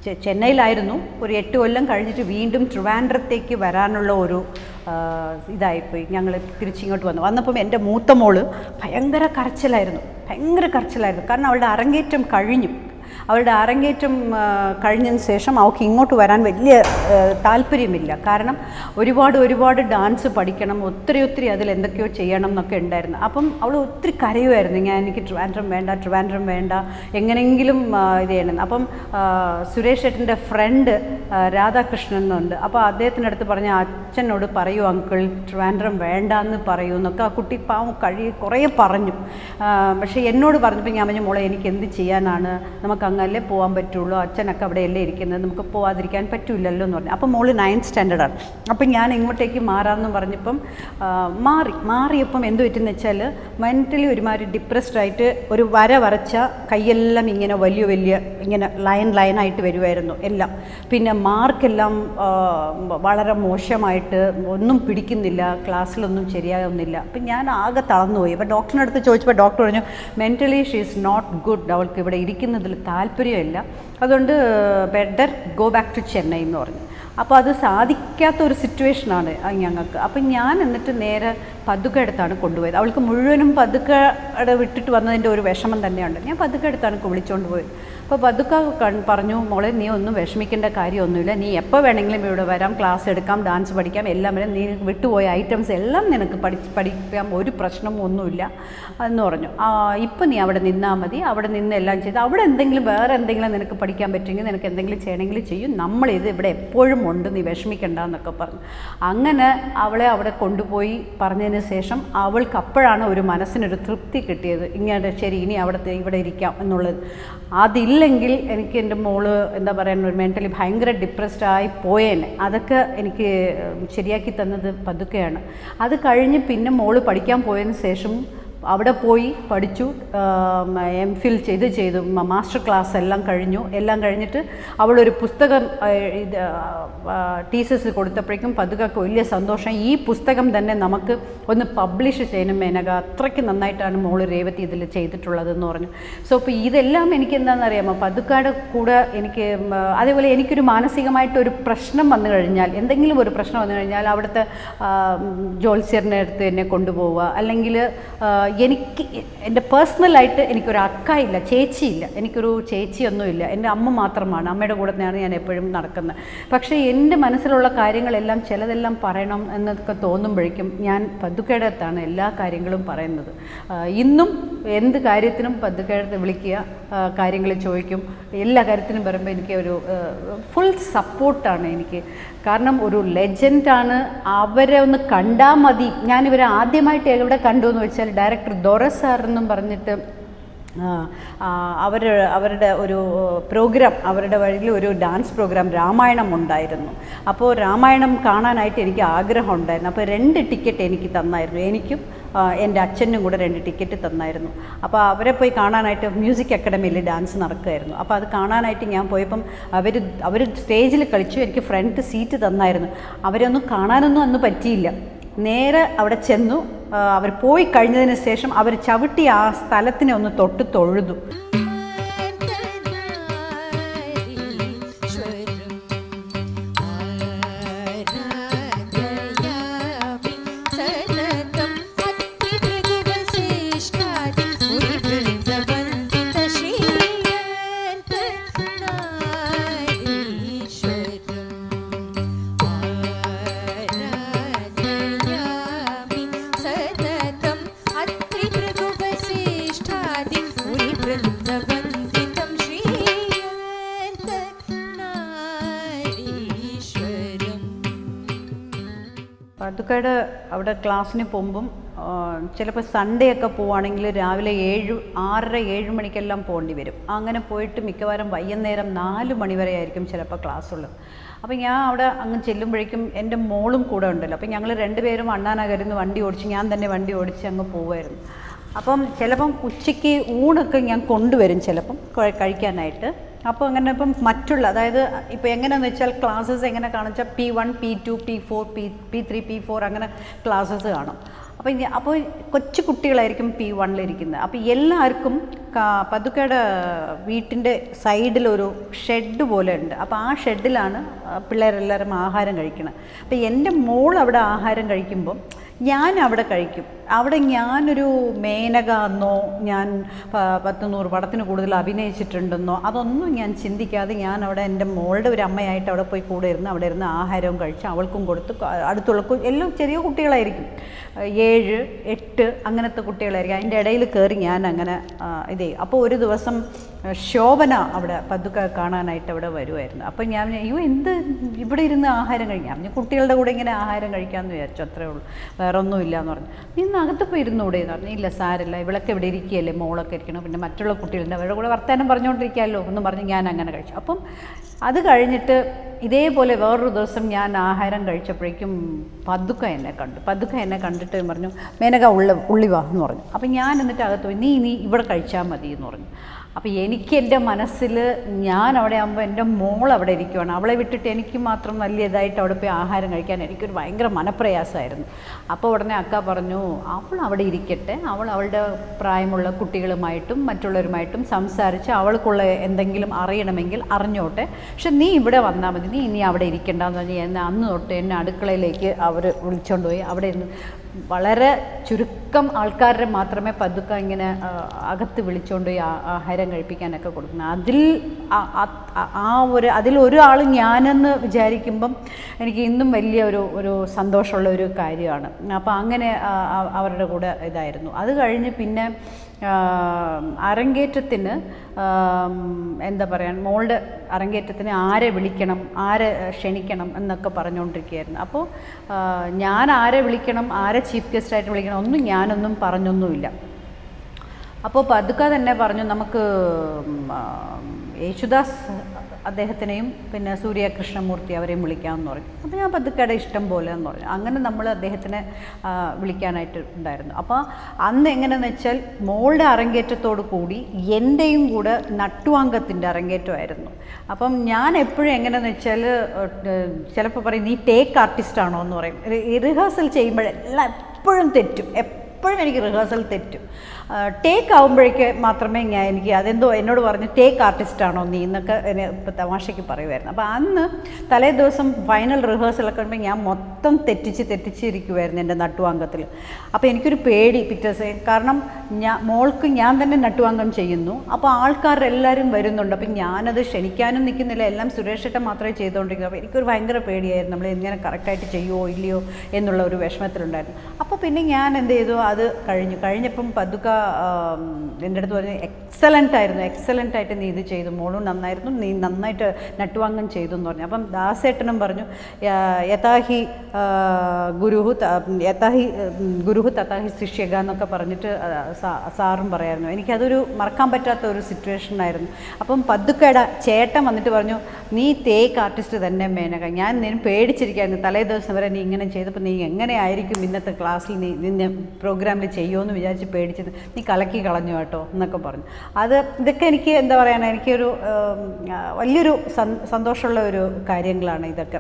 ചെ- ചെന്നൈയിലായിരുന്നു ഒരു എട്ട് കൊല്ലം കഴിഞ്ഞിട്ട് വീണ്ടും ട്രിവാൻഡ്രത്തേക്ക് വരാനുള്ള ഒരു ആ, ഇതായിപ്പോയി ഞങ്ങൾ തിരിച്ചിങ്ങോട്ട് വന്നു വന്നപ്പം എൻ്റെ മൂത്ത മോള് ഭയങ്കര കരച്ചിലായിരുന്നു ഭയങ്കര കരച്ചിലായിരുന്നു കാരണം അവളുടെ അരങ്ങേറ്റം കഴിഞ്ഞു അവളുടെ അരങ്ങേറ്റം ആ, കഴിഞ്ഞതിന് ശേഷം അവൾക്ക് ഇങ്ങോട്ട് വരാൻ വലിയ ആ, താല്പര്യമില്ല കാരണം ഒരുപാട് ഒരുപാട് ഡാൻസ് പഠിക്കണം ഒത്തിരി ഒത്തിരി അതിൽ എന്തൊക്കെയോ ചെയ്യണം എന്നൊക്കെ ഉണ്ടായിരുന്നു അപ്പം അവൾ ഒത്തിരി കരയുമായിരുന്നു ഞാൻ എനിക്ക് ട്രിവാൻഡ്രം വേണ്ട ട്രിവാൻഡ്രം വേണ്ട എങ്ങനെയെങ്കിലും ആ, ഇത് ചെയ്യണം അപ്പം ആ, സുരേഷ് ഏട്ടൻ്റെ ഫ്രണ്ട് രാധാകൃഷ്ണൻ എന്നുണ്ട് അപ്പോൾ അദ്ദേഹത്തിൻ്റെ അടുത്ത് പറഞ്ഞ അച്ഛനോട് പറയൂ അങ്കിൾ ട്രിവാൻഡ്രം വേണ്ട എന്ന് പറയൂ എന്നൊക്കെ ആ കുട്ടി പാവം കഴി കുറേ പറഞ്ഞു ആ, പക്ഷേ എന്നോട് പറഞ്ഞപ്പോൾ ഞാൻ പറഞ്ഞു മോളെ എനിക്ക് എന്ത് ചെയ്യാനാണ് നമുക്ക് അങ്ങല്ലേ പോകാൻ പറ്റുള്ളൂ അച്ഛനൊക്കെ അവിടെയല്ലേ ഇരിക്കുന്നത് നമുക്ക് പോവാതിരിക്കാൻ പറ്റില്ലല്ലോ എന്ന് പറഞ്ഞു അപ്പം മോള് നയൻത് സ്റ്റാൻഡേർഡാണ് അപ്പം ഞാൻ ഇങ്ങോട്ടേക്ക് മാറാമെന്ന് പറഞ്ഞപ്പം ആ, മാറി മാറിയപ്പം എന്ത് പറ്റുമെന്ന് വെച്ചാൽ മെൻ്റലി ഒരുമാതിരി ഡിപ്രസ്ഡ് ആയിട്ട് ഒരു വര വരച്ച കൈയെല്ലാം ഇങ്ങനെ വലിയ വലിയ ഇങ്ങനെ ലൈൻ ലൈനായിട്ട് വരുമായിരുന്നു എല്ലാം പിന്നെ മാർക്കെല്ലാം ആ, വളരെ മോശമായിട്ട് ഒന്നും പിടിക്കുന്നില്ല ക്ലാസ്സിലൊന്നും ശരിയാകുന്നില്ല അപ്പം ഞാൻ ആകെ തളർന്നുപോയി അപ്പോൾ ഡോക്ടറിൻ്റെ അടുത്ത് ചോദിച്ചപ്പോൾ ഡോക്ടർ പറഞ്ഞു mentally she is not good അവൾക്ക് ഇവിടെ ഇരിക്കുന്നതിൽ താല്പര്യമില്ല അതുകൊണ്ട് better go back to Chennai എന്ന് പറഞ്ഞു അപ്പോൾ അത് സാധിക്കാത്ത ഒരു സിറ്റുവേഷനാണ് ഞങ്ങൾക്ക് അപ്പം ഞാൻ എന്നിട്ട് നേരെ പതുക്കെ അടുത്താണ് കൊണ്ടുപോയത് അവൾക്ക് മുഴുവനും പതുക്കെ അവിടെ വിട്ടിട്ട് വന്നതിൻ്റെ ഒരു വിഷമം തന്നെയുണ്ട് ഞാൻ പതുക്കെ അടുത്താണ് വിളിച്ചുകൊണ്ട് പോയത് അപ്പോൾ പതുക്കെ കൺ പറഞ്ഞു മോളെ നീ ഒന്നും വിഷമിക്കേണ്ട കാര്യമൊന്നുമില്ല നീ എപ്പോൾ വേണമെങ്കിലും ഇവിടെ വരാം ക്ലാസ് എടുക്കാം ഡാൻസ് പഠിക്കാം എല്ലാം വരാം നീ വിട്ടുപോയ ഐറ്റംസ് എല്ലാം നിനക്ക് പഠി പഠിക്കാം ഒരു പ്രശ്നവും ഒന്നുമില്ല എന്ന് പറഞ്ഞു ഇപ്പം നീ അവിടെ നിന്നാൽ മതി അവിടെ നിന്ന് എല്ലാം ചെയ്ത് അവിടെ എന്തെങ്കിലും വേറെ എന്തെങ്കിലും നിനക്ക് പഠിക്കാൻ പറ്റുമെങ്കിൽ നിനക്ക് എന്തെങ്കിലും ചെയ്യണമെങ്കിൽ ചെയ്യും നമ്മളിത് ഇവിടെ എപ്പോഴും ഉണ്ട് നീ വിഷമിക്കണ്ട എന്നൊക്കെ പറഞ്ഞു അങ്ങനെ അവളെ അവിടെ കൊണ്ടുപോയി പറഞ്ഞതിന് ശേഷം അവൾക്ക് അപ്പോഴാണ് ഒരു മനസ്സിനൊരു തൃപ്തി കിട്ടിയത് ഇങ്ങനെ ശരി ഇനി അവിടുത്തെ ഇവിടെ ഇരിക്കാം എന്നുള്ളത് അതില്ലെങ്കിൽ എനിക്ക് എൻ്റെ മോള് എന്താ പറയുക ഒരു മെൻ്റലി ഭയങ്കര ഡിപ്രസ്ഡ് ആയി പോയേനെ അതൊക്കെ എനിക്ക് ശരിയാക്കി തന്നത് പതുക്കെയാണ് അത് കഴിഞ്ഞ് പിന്നെ മോള് പഠിക്കാൻ പോയതിന് ശേഷം അവിടെ പോയി പഠിച്ചു എം ഫിൽ ചെയ്ത് ചെയ്തു മ- മാസ്റ്റർ ക്ലാസ് എല്ലാം കഴിഞ്ഞു എല്ലാം കഴിഞ്ഞിട്ട് അവളൊരു പുസ്തകം ആ, ഇത് ടീച്ചേഴ്സ് കൊടുത്തപ്പോഴേക്കും പതുക്കെ വലിയ സന്തോഷം ഈ പുസ്തകം തന്നെ നമുക്ക് ഒന്ന് പബ്ലിഷ് ചെയ്യണം മേനക അത്രയ്ക്ക് നന്നായിട്ടാണ് മോള് രേവതി ഇതിൽ ചെയ്തിട്ടുള്ളതെന്ന് പറഞ്ഞു സോ അപ്പോൾ ഇതെല്ലാം എനിക്ക് എന്താണെന്ന് അറിയാമോ പതുക്കാട് കൂടെ എനിക്ക് ഉം, അതേപോലെ എനിക്കൊരു മാനസികമായിട്ട് ഒരു പ്രശ്നം വന്നു കഴിഞ്ഞാൽ എന്തെങ്കിലും ഒരു പ്രശ്നം വന്നു കഴിഞ്ഞാൽ അവിടുത്തെ ആ, ഉം, ജ്യോത്സ്യറിൻ്റെ അടുത്ത് എന്നെ കൊണ്ടുപോവുക അല്ലെങ്കിൽ ആ, എനിക്ക് എൻ്റെ പേഴ്സണലായിട്ട് എനിക്കൊരു അക്കായില്ല ചേച്ചിയില്ല എനിക്കൊരു ചേച്ചിയൊന്നുമില്ല എൻ്റെ അമ്മ മാത്രമാണ് അമ്മയുടെ കൂടെ തന്നെയാണ് ഞാൻ എപ്പോഴും നടക്കുന്നത് പക്ഷേ എൻ്റെ മനസ്സിലുള്ള കാര്യങ്ങളെല്ലാം ചിലതെല്ലാം പറയണം എന്നൊക്കെ തോന്നുമ്പോഴേക്കും ഞാൻ പതുക്കയുടെ അടുത്താണ് എല്ലാ കാര്യങ്ങളും പറയുന്നത് ആ, ഇന്നും എന്ത് കാര്യത്തിനും പതുക്കയുടെ അടുത്ത് വിളിക്കുക കാര്യങ്ങൾ ചോദിക്കും എല്ലാ കാര്യത്തിനും പറയുമ്പോൾ എനിക്ക് ഒരു ഫുൾ സപ്പോർട്ടാണ് എനിക്ക് കാരണം ഒരു ലെജൻഡാണ് അവരെ ഒന്ന് കണ്ടാൽ മതി ഞാനിവരെ ആദ്യമായിട്ട് എവിടെ കണ്ടു എന്ന് വെച്ചാൽ ഡയറക്ടർ ദൊറ സാർ എന്നും പറഞ്ഞിട്ട് ആ, ആ, അവർ അവരുടെ ഒരു പ്രോഗ്രാം അവരുടെ വഴിയിൽ ഒരു ഡാൻസ് പ്രോഗ്രാം രാമായണം ഉണ്ടായിരുന്നു അപ്പോൾ രാമായണം കാണാനായിട്ട് എനിക്ക് ആഗ്രഹം ഉണ്ടായിരുന്നു അപ്പോൾ രണ്ട് ടിക്കറ്റ് എനിക്ക് തന്നായിരുന്നു എനിക്കും ആ, എൻ്റെ അച്ഛനും കൂടെ രണ്ട് ടിക്കറ്റ് തന്നായിരുന്നു അപ്പോൾ അവരെ പോയി കാണാനായിട്ട് മ്യൂസിക് അക്കാഡമിയിൽ ഡാൻസ് നടക്കുമായിരുന്നു അപ്പോൾ അത് കാണാനായിട്ട് ഞാൻ പോയപ്പം അവർ അവർ സ്റ്റേജിൽ കളിച്ചു എനിക്ക് ഫ്രണ്ട് സീറ്റ് തന്നായിരുന്നു അവരെ ഒന്നും കാണാനൊന്നും അന്ന് പറ്റിയില്ല നേരെ അവിടെ ചെന്നു ആ, അവർ പോയി കഴിഞ്ഞതിന് ശേഷം അവർ ചവിട്ടി ആ സ്ഥലത്തിനെ ഒന്ന് തൊട്ട് തൊഴുതു വൃന്ദവന്ദിതം ശ്രീയന്തനാരീശ്വരം പതുക്കയുടെ അവിടെ ക്ലാസ്സിന് പോകുമ്പം ചിലപ്പോൾ സൺഡേ ഒക്കെ പോവുകയാണെങ്കിൽ രാവിലെ ഏഴ് ആറര ഏഴ് മണിക്കെല്ലാം പോകേണ്ടി വരും അങ്ങനെ പോയിട്ട് മിക്കവാറും വൈകുന്നേരം നാല് മണി വരെ ആയിരിക്കും ചിലപ്പോൾ ക്ലാസ് ഉള്ളത് അപ്പോൾ ഞാൻ അവിടെ അങ്ങ് ചെല്ലുമ്പോഴേക്കും എൻ്റെ മോളും കൂടെ ഉണ്ടല്ലോ അപ്പോൾ ഞങ്ങൾ രണ്ടുപേരും അണ്ണാനഗരിൽ നിന്ന് വണ്ടി ഓടിച്ച് ഞാൻ തന്നെ വണ്ടി ഓടിച്ച് അങ്ങ് പോവുമായിരുന്നു അപ്പം ചിലപ്പം ഉച്ചയ്ക്ക് ഊണൊക്കെ ഞാൻ കൊണ്ടുവരും ചിലപ്പം കഴി- കഴിക്കാനായിട്ട് അപ്പോൾ അങ്ങനെ ഇപ്പം മറ്റുള്ള അതായത് ഇപ്പോൾ എങ്ങനെയാണെന്ന് വെച്ചാൽ ക്ലാസ്സസ് എങ്ങനെ കാണിച്ചാൽ P one P two P four P P three P four അങ്ങനെ ക്ലാസ്സസ് കാണും അപ്പോൾ ഇങ്ങ- അപ്പോൾ കൊച്ചു കുട്ടികളായിരിക്കും പി വണ്ണിലിരിക്കുന്നത് അപ്പോൾ എല്ലാവർക്കും കാ- പതുക്കയുടെ വീട്ടിൻ്റെ സൈഡിലൊരു ഷെഡ് പോലെ ഉണ്ട് അപ്പോൾ ആ ഷെഡിലാണ് ആ, പിള്ളേരെല്ലാവരും ആഹാരം കഴിക്കുന്നത് അപ്പോൾ എൻ്റെ മോൾ അവിടെ ആഹാരം കഴിക്കുമ്പം ഞാൻ അവിടെ കഴിക്കും അവിടെ ഞാനൊരു മേനക എന്നോ ഞാൻ പ- പത്ത് നൂറ് പടത്തിന് കൂടുതൽ അഭിനയിച്ചിട്ടുണ്ടെന്നോ അതൊന്നും ഞാൻ ചിന്തിക്കാതെ ഞാൻ അവിടെ എൻ്റെ മോളുടെ ഒരു അമ്മയായിട്ട് അവിടെ പോയി കൂടെ ഇരുന്ന് അവിടെ ഇരുന്ന് ആഹാരവും കഴിച്ച് അവൾക്കും കൊടുത്ത് ക- അടുത്തുള്ള കു- എല്ലാം ചെറിയ കുട്ടികളായിരിക്കും ഏഴ് എട്ട് അങ്ങനത്തെ കുട്ടികളായിരിക്കും അതിൻ്റെ ഇടയിൽ കയറി ഞാൻ അങ്ങനെ ആ, ഇതേ അപ്പോൾ ഒരു ദിവസം ആ, ശോഭന അവിടെ പതുക്കെ കാണാനായിട്ട് അവിടെ വരുമായിരുന്നു അപ്പോൾ ഞാൻ വിചാരിച്ചു, അയ്യോ എന്ത് ഇവിടെ ഇരുന്ന് ആഹാരം കഴിക്കാം ഞാൻ കുട്ടികളുടെ കൂടെ ഇങ്ങനെ ആഹാരം കഴിക്കാമെന്ന് വിചാരിച്ചു അത്രേ ഉള്ളൂ വേറെ ഒന്നുമില്ല എന്ന് പറഞ്ഞു നീ ഇന്ന് അകത്ത് പോയി ഇരുന്നൂടെ എന്ന് പറഞ്ഞു ഇല്ല സാരല്ല ഇവിളൊക്കെ ഇവിടെ ഇരിക്കുകയല്ലേ മോളൊക്കെ ഇരിക്കണം പിന്നെ മറ്റുള്ള കുട്ടികളുണ്ട് അവരുടെ കൂടെ വർത്തമാനം പറഞ്ഞുകൊണ്ടിരിക്കാമല്ലോ എന്ന് പറഞ്ഞ് ഞാൻ അങ്ങനെ കഴിച്ചു അപ്പം അത് കഴിഞ്ഞിട്ട് ഇതേപോലെ വേറൊരു ദിവസം ഞാൻ ആഹാരം കഴിച്ചപ്പോഴേക്കും പതുക്ക എന്നെ കണ്ടു പതുക്ക എന്നെ കണ്ടിട്ട് പറഞ്ഞു മേനക ഉള്ള ഉള്ളി വാ എന്ന് പറഞ്ഞു അപ്പം ഞാൻ എന്നിട്ട് അകത്ത് പോയി നീ നീ ഇവിടെ കഴിച്ചാൽ മതി എന്ന് പറഞ്ഞു അപ്പോൾ എനിക്ക് എൻ്റെ മനസ്സിൽ ഞാൻ അവിടെ ആകുമ്പോൾ എൻ്റെ മോൾ അവിടെ ഇരിക്കുവാണ് അവളെ വിട്ടിട്ട് എനിക്ക് മാത്രം വലിയ ഇതായിട്ട് അവിടെ പോയി ആഹാരം കഴിക്കാൻ എനിക്കൊരു ഭയങ്കര മനപ്രയാസമായിരുന്നു അപ്പോൾ ഉടനെ അക്ക പറഞ്ഞു അവൾ അവിടെ ഇരിക്കട്ടെ അവൾ അവളുടെ പ്രായമുള്ള കുട്ടികളുമായിട്ടും മറ്റുള്ളവരുമായിട്ടും സംസാരിച്ച് അവൾക്കുള്ള എന്തെങ്കിലും അറിയണമെങ്കിൽ അറിഞ്ഞോട്ടെ പക്ഷെ നീ ഇവിടെ വന്നാൽ മതി നീ ഇനി അവിടെ ഇരിക്കണ്ടെന്ന് പറഞ്ഞ് എന്നെ അന്ന് തൊട്ട് എന്നെ അടുക്കളയിലേക്ക് അവർ വിളിച്ചുകൊണ്ട് പോയി അവിടെ ഇരുന്ന് വളരെ ചുരുക്കം ആൾക്കാരുടെ മാത്രമേ പതുക്ക ഇങ്ങനെ ആ, അകത്ത് വിളിച്ചുകൊണ്ട് പോയി ആ- ആഹാരം കഴിപ്പിക്കാനൊക്കെ കൊടുക്കുന്നത് അതിൽ ആ- ആ- ആ ഒരു അതിൽ ഒരാൾ ഞാനെന്ന് വിചാരിക്കുമ്പം എനിക്ക് ഇന്നും വലിയ ഒരു ഒരു സന്തോഷമുള്ള ഒരു കാര്യമാണ് അപ്പോൾ അങ്ങനെ ആ, ആ- അവരുടെ കൂടെ ഇതായിരുന്നു അത് കഴിഞ്ഞ് പിന്നെ ആ, അരങ്ങേറ്റത്തിന് ആം, എന്താ പറയുക മോളുടെ അരങ്ങേറ്റത്തിന് ആരെ വിളിക്കണം ആരെ ക്ഷണിക്കണം എന്നൊക്കെ പറഞ്ഞുകൊണ്ടിരിക്കുകയായിരുന്നു അപ്പോൾ ആ, ഞാൻ ആരെ വിളിക്കണം ആരെ ചീഫ് ഗസ്റ്റായിട്ട് വിളിക്കണം ഒന്നും ഞാനൊന്നും പറഞ്ഞൊന്നുമില്ല അപ്പോൾ പതുക്കെ തന്നെ പറഞ്ഞു നമുക്ക് ഉം, ആ, യേശുദാസ് അദ്ദേഹത്തിനെയും പിന്നെ സൂര്യ കൃഷ്ണമൂർത്തി അവരെയും വിളിക്കാമെന്ന് പറഞ്ഞു അപ്പോൾ ഞാൻ പതുക്കയുടെ ഇഷ്ടം പോലെ എന്ന് പറഞ്ഞു അങ്ങനെ നമ്മൾ അദ്ദേഹത്തിനെ ആ, വിളിക്കാനായിട്ട് ഉണ്ടായിരുന്നു അപ്പോൾ അന്ന് എങ്ങനെയെന്ന് വെച്ചാൽ മോളുടെ അരങ്ങേറ്റത്തോടു കൂടി എൻ്റെയും കൂടെ നട്ടുവാങ്കത്തിൻ്റെ അരങ്ങേറ്റമായിരുന്നു അപ്പം ഞാൻ എപ്പോഴും എങ്ങനെയെന്ന് വെച്ചാൽ ചിലപ്പോൾ പറയും നീ ടേക്ക് ആർട്ടിസ്റ്റാണോ എന്ന് പറയും റിഹേഴ്സൽ ചെയ്യുമ്പോഴെല്ലാം എപ്പോഴും തെറ്റും എപ്പോഴും എനിക്ക് റിഹേഴ്സൽ തെറ്റും ടേക്ക് ആകുമ്പോഴേക്ക് മാത്രമേ ഞാൻ എനിക്ക് അതെന്തോ എന്നോട് പറഞ്ഞ് ടേക്ക് ആർട്ടിസ്റ്റാണോ നീ എന്നൊക്കെ എന്നെ ഇപ്പം തമാശയ്ക്ക് പറയുമായിരുന്നു അപ്പോൾ അന്ന് തലേ ദിവസം ഫൈനൽ റിഹേഴ്സലൊക്കെ വരുമ്പോൾ ഞാൻ മൊത്തം തെറ്റിച്ച് തെറ്റിച്ചിരിക്കുമായിരുന്നു എൻ്റെ നട്ടുവാങ്കത്തിൽ അപ്പോൾ എനിക്കൊരു പേടി പിറ്റേ ദിവസം കാരണം ഞാൻ മോൾക്ക് ഞാൻ തന്നെ നട്ടുവാങ്കം ചെയ്യുന്നു അപ്പോൾ ആൾക്കാരെല്ലാവരും വരുന്നുണ്ട് അപ്പം ഞാനത് ക്ഷണിക്കാനും നിൽക്കുന്നില്ല എല്ലാം സുരേഷ് ഏട്ടൻ മാത്രമേ ചെയ്തുകൊണ്ടിരിക്കുന്നു അപ്പോൾ എനിക്കൊരു ഭയങ്കര പേടിയായിരുന്നു നമ്മൾ ഇങ്ങനെ കറക്റ്റായിട്ട് ചെയ്യുമോ ഇല്ലയോ എന്നുള്ള ഒരു വിഷമത്തിലുണ്ടായിരുന്നു അപ്പോൾ പിന്നെ ഞാൻ എന്ത് ചെയ്തു അത് കഴിഞ്ഞു കഴിഞ്ഞപ്പം പതുക്ക ആം, എൻ്റെ അടുത്ത് പറഞ്ഞു എക്സലൻ്റ് ആയിരുന്നു എക്സലൻ്റ് ആയിട്ട് നീ ഇത് ചെയ്തു മോളും നന്നായിരുന്നു നീ നന്നായിട്ട് നട്ടുവാങ്കം ചെയ്തു എന്ന് പറഞ്ഞു അപ്പം ദാസേട്ടനും പറഞ്ഞു "യ- യഥാഹി ആ, ഗുരുഹു ത- യഥാഹി ഉം, ഗുരുഹു തഥാഹി ശിഷ്യക എന്നൊക്കെ പറഞ്ഞിട്ട് ആ, സാ- സാറും പറയായിരുന്നു എനിക്കതൊരു മറക്കാൻ പറ്റാത്ത ഒരു സിറ്റുവേഷൻ ആയിരുന്നു അപ്പം പതുക്കയുടെ ചേട്ടൻ വന്നിട്ട് പറഞ്ഞു നീ തേക്ക് ആർട്ടിസ്റ്റ് തന്നെ മേനക ഞാൻ നിന്നെ പേടിച്ചിരിക്കുകയായിരുന്നു തലേ ദിവസം വരെ നീ ഇങ്ങനെ ചെയ്തപ്പോൾ നീ എങ്ങനെയായിരിക്കും ഇന്നത്തെ ക്ലാസ്സിൽ നീ നിന്നെ പ്രോഗ്രാമിൽ ചെയ്യുമെന്ന് വിചാരിച്ച് പേടിച്ചത് നീ കലക്കി കളഞ്ഞു കേട്ടോ എന്നൊക്കെ പറഞ്ഞു അത് ഇതൊക്കെ എനിക്ക് എന്താ പറയുക എനിക്കൊരു ഉം, ആ, വലിയൊരു സന്- സന്തോഷമുള്ള ഒരു കാര്യങ്ങളാണ് ഇതൊക്കെ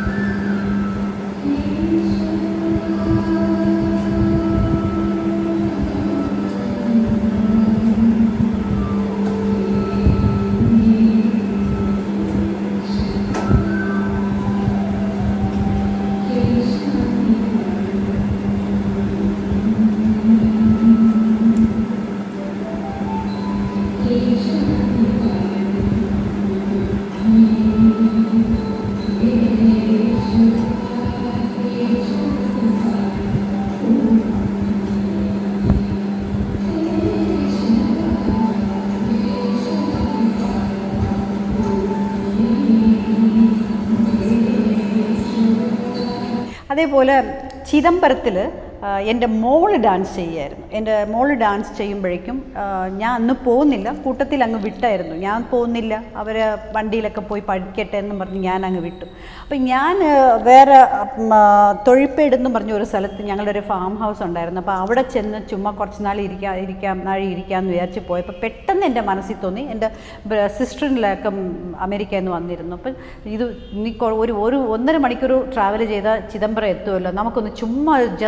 അതേപോലെ ചിദംബരത്തിൽ എൻ്റെ മോള് ഡാൻസ് ചെയ്യുമായിരുന്നു എൻ്റെ മോള് ഡാൻസ് ചെയ്യുമ്പോഴേക്കും ആ, ഞാൻ അന്ന് പോകുന്നില്ല കൂട്ടത്തിൽ അങ്ങ് വിട്ടായിരുന്നു ഞാൻ പോകുന്നില്ല അവർ വണ്ടിയിലൊക്കെ പോയി പഠിക്കട്ടെ എന്നും പറഞ്ഞ് ഞാൻ അങ്ങ് വിട്ടു അപ്പം ഞാൻ ആ, വേറെ ഉം, ആ, തൊഴിപ്പേടെന്നും പറഞ്ഞ ഒരു സ്ഥലത്ത് ഞങ്ങളുടെ ഒരു ഫാം ഹൗസ് ഉണ്ടായിരുന്നു അപ്പോൾ അവിടെ ചെന്ന് ചുമ്മാ കുറച്ച് നാൾ ഇരിക്കാം ഇരിക്കാം നാഴി ഇരിക്കാമെന്ന് വിചാരിച്ച് പോയപ്പോൾ പെട്ടെന്ന് എൻ്റെ മനസ്സിൽ തോന്നി എൻ്റെ സിസ്റ്ററിലൊക്കെ അമേരിക്കയിൽ നിന്ന് വന്നിരുന്നു അപ്പം ഇത് നീ കൊ- ഒരു ഒരു ഒന്നര മണിക്കൂർ ട്രാവൽ ചെയ്ത ചിദംബരം എത്തുമല്ലോ നമുക്കൊന്ന് ചുമ്മാ ജസ്റ്റ് ഒന്ന്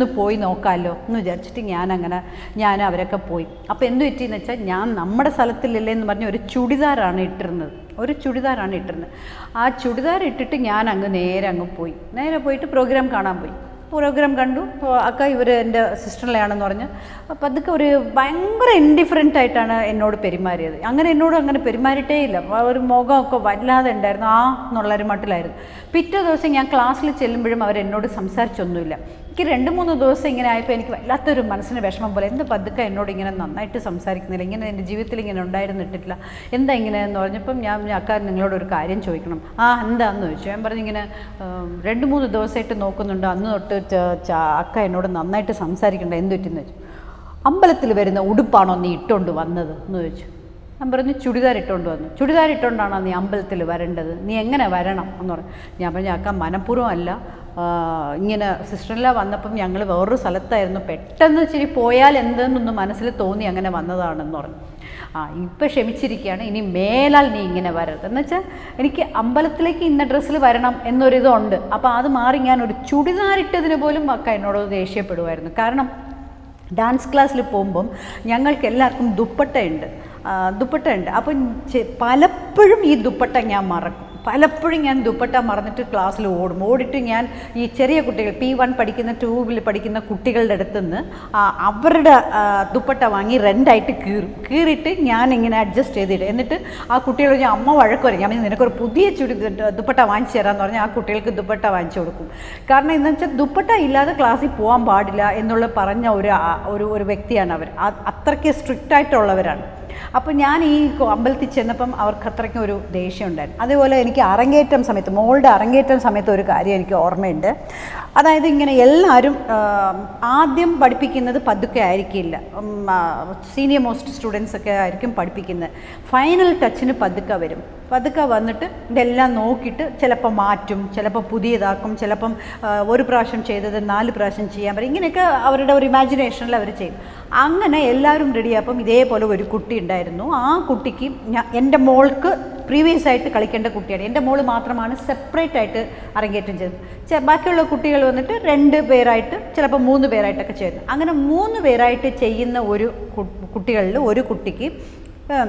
ഒന്ന് പോയി നോക്കാമല്ലോ എന്ന് വിചാരിച്ചിട്ട് ഞാൻ അങ്ങനെ ഞാൻ അവരൊക്കെ പോയി അപ്പോൾ എന്ത് പറ്റിയെന്ന് വെച്ചാൽ ഞാൻ നമ്മുടെ സ്ഥലത്തിലല്ലേ എന്ന് പറഞ്ഞ് ഒരു ചുടിദാറാണ് ഇട്ടിരുന്നത് ഒരു ചുടിദാറാണ് ഇട്ടിരുന്നത് ആ ചുടിദാർ ഇട്ടിട്ട് ഞാൻ അങ്ങ് നേരെ അങ്ങ് പോയി നേരെ പോയിട്ട് പ്രോഗ്രാം കാണാൻ പോയി പ്രോഗ്രാം കണ്ടു അപ്പോൾ അക്ക ഇവർ എൻ്റെ സിസ്റ്ററിലെയാണെന്ന് പറഞ്ഞ് അപ്പോൾ അതൊക്കെ ഒരു ഭയങ്കര ഇൻഡിഫറൻ്റ് ആയിട്ടാണ് എന്നോട് പെരുമാറിയത് അങ്ങനെ എന്നോട് അങ്ങനെ പെരുമാറിയിട്ടേ ഇല്ല അപ്പോൾ ഒരു മുഖമൊക്കെ വല്ലാതെ ഉണ്ടായിരുന്നു ആ എന്നുള്ളൊരു മട്ടിലായിരുന്നു പിറ്റേ ദിവസം ഞാൻ ക്ലാസ്സിൽ ചെല്ലുമ്പോഴും അവർ എന്നോട് സംസാരിച്ചൊന്നുമില്ല എനിക്ക് രണ്ട് മൂന്ന് ദിവസം ഇങ്ങനെ ആയപ്പോൾ എനിക്ക് വല്ലാത്തൊരു മനസ്സിന് വിഷമം പോലെ എന്താ പതുക്കെ എന്നോട് ഇങ്ങനെ നന്നായിട്ട് സംസാരിക്കുന്നില്ല ഇങ്ങനെ എൻ്റെ ജീവിതത്തിൽ ഇങ്ങനെ ഉണ്ടായിരുന്നിട്ടില്ല എന്താ ഇങ്ങനെ എന്ന് പറഞ്ഞപ്പം ഞാൻ പറഞ്ഞു, അക്ക നിങ്ങളോട് ഒരു കാര്യം ചോദിക്കണം ആ എന്താന്ന് ചോദിച്ചു ഞാൻ പറഞ്ഞു ഇങ്ങനെ ഉം, രണ്ട് മൂന്ന് ദിവസമായിട്ട് നോക്കുന്നുണ്ട് അന്ന് തൊട്ട് ച- ച- അക്ക എന്നോട് നന്നായിട്ട് സംസാരിക്കണ്ട എന്ത് പറ്റിയെന്ന് വെച്ചു അമ്പലത്തിൽ വരുന്ന ഉടുപ്പാണോ നീ ഇട്ടുകൊണ്ട് വന്നത് എന്ന് ചോദിച്ചു ഞാൻ പറഞ്ഞു ചുടിദാർ ഇട്ടുകൊണ്ട് വന്നു ചുടിദാർ ഇട്ടുകൊണ്ടാണോ നീ അമ്പലത്തിൽ വരേണ്ടത് നീ എങ്ങനെ വരണം എന്ന് പറഞ്ഞു ഞാൻ പറഞ്ഞു അക്ക മനഃപൂർവ്വം അല്ല ആ, ഇങ്ങനെ സിസ്റ്ററില വന്നപ്പം ഞങ്ങൾ വേറൊരു സ്ഥലത്തായിരുന്നു പെട്ടെന്ന് ഇച്ചിരി പോയാൽ എന്തെന്നൊന്ന് മനസ്സിൽ തോന്നി അങ്ങനെ വന്നതാണെന്ന് പറഞ്ഞു ആ ഇപ്പം ക്ഷമിച്ചിരിക്കുകയാണ് ഇനി മേലാൽ നീ ഇങ്ങനെ വരരുത് എന്ന് വെച്ചാൽ എനിക്ക് അമ്പലത്തിലേക്ക് ഇന്ന ഡ്രസ്സിൽ വരണം എന്നൊരിതുണ്ട് അപ്പോൾ അത് മാറി ഞാൻ ഒരു ചുടിദാർ ഇട്ടതിന് പോലും അക്ക എന്നോട് ദേഷ്യപ്പെടുമായിരുന്നു കാരണം ഡാൻസ് ക്ലാസ്സിൽ പോകുമ്പം ഞങ്ങൾക്ക് എല്ലാവർക്കും ദുപ്പട്ടയുണ്ട് ആ, ദുപ്പട്ടയുണ്ട് അപ്പം ചെ- പലപ്പോഴും ഈ ദുപ്പട്ട ഞാൻ മറക്കും പലപ്പോഴും ഞാൻ ദുപ്പട്ട മറന്നിട്ട് ക്ലാസ്സിൽ ഓടും ഓടിയിട്ട് ഞാൻ ഈ ചെറിയ കുട്ടികൾ പി വൺ പഠിക്കുന്ന ടൂവിൽ പഠിക്കുന്ന കുട്ടികളുടെ അടുത്ത് നിന്ന് ആ, അവരുടെ ആ, ദുപ്പട്ട വാങ്ങി റെൻ്റായിട്ട് കീറും കീറിയിട്ട് ഞാൻ ഇങ്ങനെ അഡ്ജസ്റ്റ് ചെയ്തിട്ട് എന്നിട്ട് ആ കുട്ടികളോട് ഞാൻ അമ്മ വഴക്ക് പറയും ഞാൻ പറഞ്ഞു, നിനക്കൊരു പുതിയ ചുടി ദുപ്പട്ട വാങ്ങിച്ചു തരാമെന്ന് പറഞ്ഞാൽ ആ കുട്ടികൾക്ക് ദുപ്പട്ട വാങ്ങിച്ചു കൊടുക്കും കാരണം എന്ന് വെച്ചാൽ ദുപ്പട്ട ഇല്ലാതെ ക്ലാസ്സിൽ പോകാൻ പാടില്ല എന്നുള്ള പറഞ്ഞ ഒരു ആ- ഒരു ഒരു വ്യക്തിയാണ് അവർ ആ- അത്രയ്ക്ക് സ്ട്രിക്റ്റ് ആയിട്ടുള്ളവരാണ് അപ്പോൾ ഞാൻ ഈ കൊ- അമ്പലത്തിൽ ചെന്നപ്പം അവർക്ക് അത്രയ്ക്കും ഒരു ദേഷ്യം ഉണ്ടായിരുന്നു അതേപോലെ എനിക്ക് അരങ്ങേറ്റം സമയത്ത് മോളുടെ അരങ്ങേറ്റം സമയത്ത് ഒരു കാര്യം എനിക്ക് ഓർമ്മയുണ്ട് അതായത് ഇങ്ങനെ എല്ലാവരും ആ, ആദ്യം പഠിപ്പിക്കുന്നത് പതുക്കെ ആയിരിക്കില്ല സീനിയർ മോസ്റ്റ് സ്റ്റുഡൻസ് ഒക്കെ ആയിരിക്കും പഠിപ്പിക്കുന്നത് ഫൈനൽ ടച്ചിന് പതുക്കെ വരും പതുക്കെ വന്നിട്ട് ഇതെല്ലാം നോക്കിയിട്ട് ചിലപ്പോൾ മാറ്റും ചിലപ്പോൾ പുതിയതാക്കും ചിലപ്പം ആ, ഒരു പ്രാവശ്യം ചെയ്തത് നാല് പ്രാവശ്യം ചെയ്യാൻ പറയും ഇങ്ങനെയൊക്കെ അവരുടെ ഒരു ഇമാജിനേഷനിൽ അവർ ചെയ്യും അങ്ങനെ എല്ലാവരും റെഡിയാപ്പം ഇതേപോലെ ഒരു കുട്ടി ഉണ്ടായിരുന്നു ആ കുട്ടിക്ക് ഞാൻ എൻ്റെ മോൾക്ക് പ്രീവിയസ് ആയിട്ട് കളിക്കേണ്ട കുട്ടിയാണ് എൻ്റെ മോള് മാത്രമാണ് സെപ്പറേറ്റ് ആയിട്ട് അരങ്ങേറ്റം ചെയ്തത് ചെ- ബാക്കിയുള്ള കുട്ടികൾ വന്നിട്ട് രണ്ട് പേരായിട്ട് ചിലപ്പോൾ മൂന്ന് പേരായിട്ടൊക്കെ ചെയ്യുന്നു അങ്ങനെ മൂന്ന് പേരായിട്ട് ചെയ്യുന്ന ഒരു കു- കുട്ടികളിൽ ഒരു കുട്ടിക്ക് ഉം,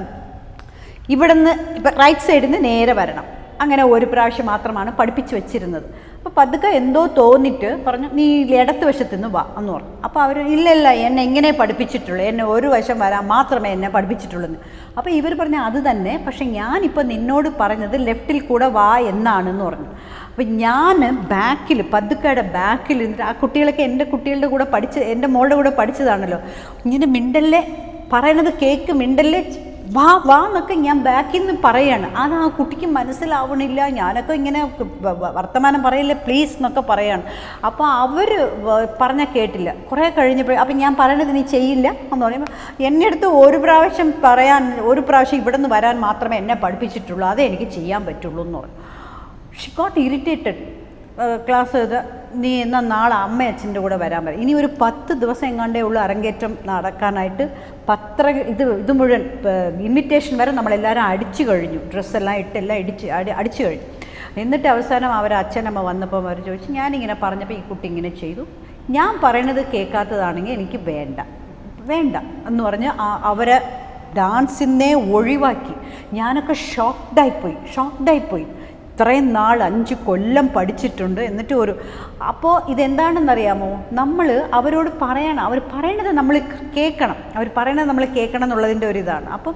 ഇവിടുന്ന് ഇപ്പം റൈറ്റ് സൈഡിൽ നിന്ന് നേരെ വരണം അങ്ങനെ ഒരു പ്രാവശ്യം മാത്രമാണ് പഠിപ്പിച്ച് വെച്ചിരുന്നത് അപ്പോൾ പതുക്കെ എന്തോ തോന്നിയിട്ട് പറഞ്ഞു നീ ഇടത്ത് വശത്ത് നിന്ന് വാ എന്ന് പറഞ്ഞു അപ്പോൾ അവർ ഇല്ല ഇല്ല എന്നെ ഇങ്ങനെ പഠിപ്പിച്ചിട്ടുള്ളൂ എന്നെ ഒരു വശം വരാൻ മാത്രമേ എന്നെ പഠിപ്പിച്ചിട്ടുള്ളൂ എന്ന് അപ്പോൾ ഇവർ പറഞ്ഞു അത് തന്നെ പക്ഷേ ഞാനിപ്പോൾ നിന്നോട് പറഞ്ഞത് ലെഫ്റ്റിൽ കൂടെ വാ എന്നാണെന്ന് പറഞ്ഞു അപ്പം ഞാൻ ബാക്കിൽ പതുക്കയുടെ ബാക്കിൽ ഇരുന്നിട്ട് ആ കുട്ടികളൊക്കെ എൻ്റെ കുട്ടികളുടെ കൂടെ പഠിച്ച് എൻ്റെ മോളുടെ കൂടെ പഠിച്ചതാണല്ലോ ഇങ്ങനെ മിണ്ടല്ലേ പറയണത് കേക്ക് മിണ്ടല്ലേ വാ വാ എന്നൊക്കെ ഞാൻ ബാക്കിൽ നിന്ന് പറയാണ് അത് ആ കുട്ടിക്ക് മനസ്സിലാവണില്ല ഞാനൊക്കെ ഇങ്ങനെ വ- വ- വർത്തമാനം പറയില്ലേ പ്ലീസ് എന്നൊക്കെ പറയാണ് അപ്പോൾ അവർ പറഞ്ഞാൽ കേട്ടില്ല കുറേ കഴിഞ്ഞപ്പോൾ അപ്പം ഞാൻ പറയണത് നീ ചെയ്യില്ല എന്ന് പറയുമ്പോൾ എൻ്റെ അടുത്ത് ഒരു പ്രാവശ്യം പറയാൻ ഒരു പ്രാവശ്യം ഇവിടെ നിന്ന് വരാൻ മാത്രമേ എന്നെ പഠിപ്പിച്ചിട്ടുള്ളൂ അതേ എനിക്ക് ചെയ്യാൻ പറ്റുള്ളൂ എന്ന് പറഞ്ഞു ഷി ഗോട്ട് ഇറിറ്റേറ്റഡ് ക്ലാസ് ഇത് നീ എന്നാൽ നാളെ അമ്മ അച്ഛൻ്റെ കൂടെ വരാൻ പറയും ഇനി ഒരു പത്ത് ദിവസം എങ്ങാണ്ടേ ഉള്ളൂ അരങ്ങേറ്റം നടക്കാനായിട്ട് പത്ര ഇത് ഇത് മുഴുവൻ ഇൻവിറ്റേഷൻ വരെ നമ്മളെല്ലാവരും അടിച്ചു കഴിഞ്ഞു ഡ്രസ്സെല്ലാം ഇട്ടെല്ലാം ഇടിച്ച് അടി അടിച്ചു കഴിഞ്ഞു എന്നിട്ട് അവസാനം അവർ അച്ഛനമ്മ വന്നപ്പോൾ അവർ ചോദിച്ചു ഞാനിങ്ങനെ പറഞ്ഞപ്പോൾ ഈ കുട്ടി ഇങ്ങനെ ചെയ്തു ഞാൻ പറയണത് കേൾക്കാത്തതാണെങ്കിൽ എനിക്ക് വേണ്ട വേണ്ട എന്ന് പറഞ്ഞ് ആ- അവരെ ഡാൻസിനെ ഒഴിവാക്കി ഞാനൊക്കെ ഷോക്ക്ഡായിപ്പോയി ഷോക്ക്ഡായിപ്പോയി ഇത്രയും നാൾ അഞ്ച് കൊല്ലം പഠിച്ചിട്ടുണ്ട് എന്നിട്ട് ഒരു അപ്പോൾ ഇതെന്താണെന്നറിയാമോ നമ്മൾ അവരോട് പറയണം അവർ പറയണത് നമ്മൾ കേൾക്കണം അവർ പറയണത് നമ്മൾ കേൾക്കണം എന്നുള്ളതിൻ്റെ ഒരു ഇതാണ് അപ്പം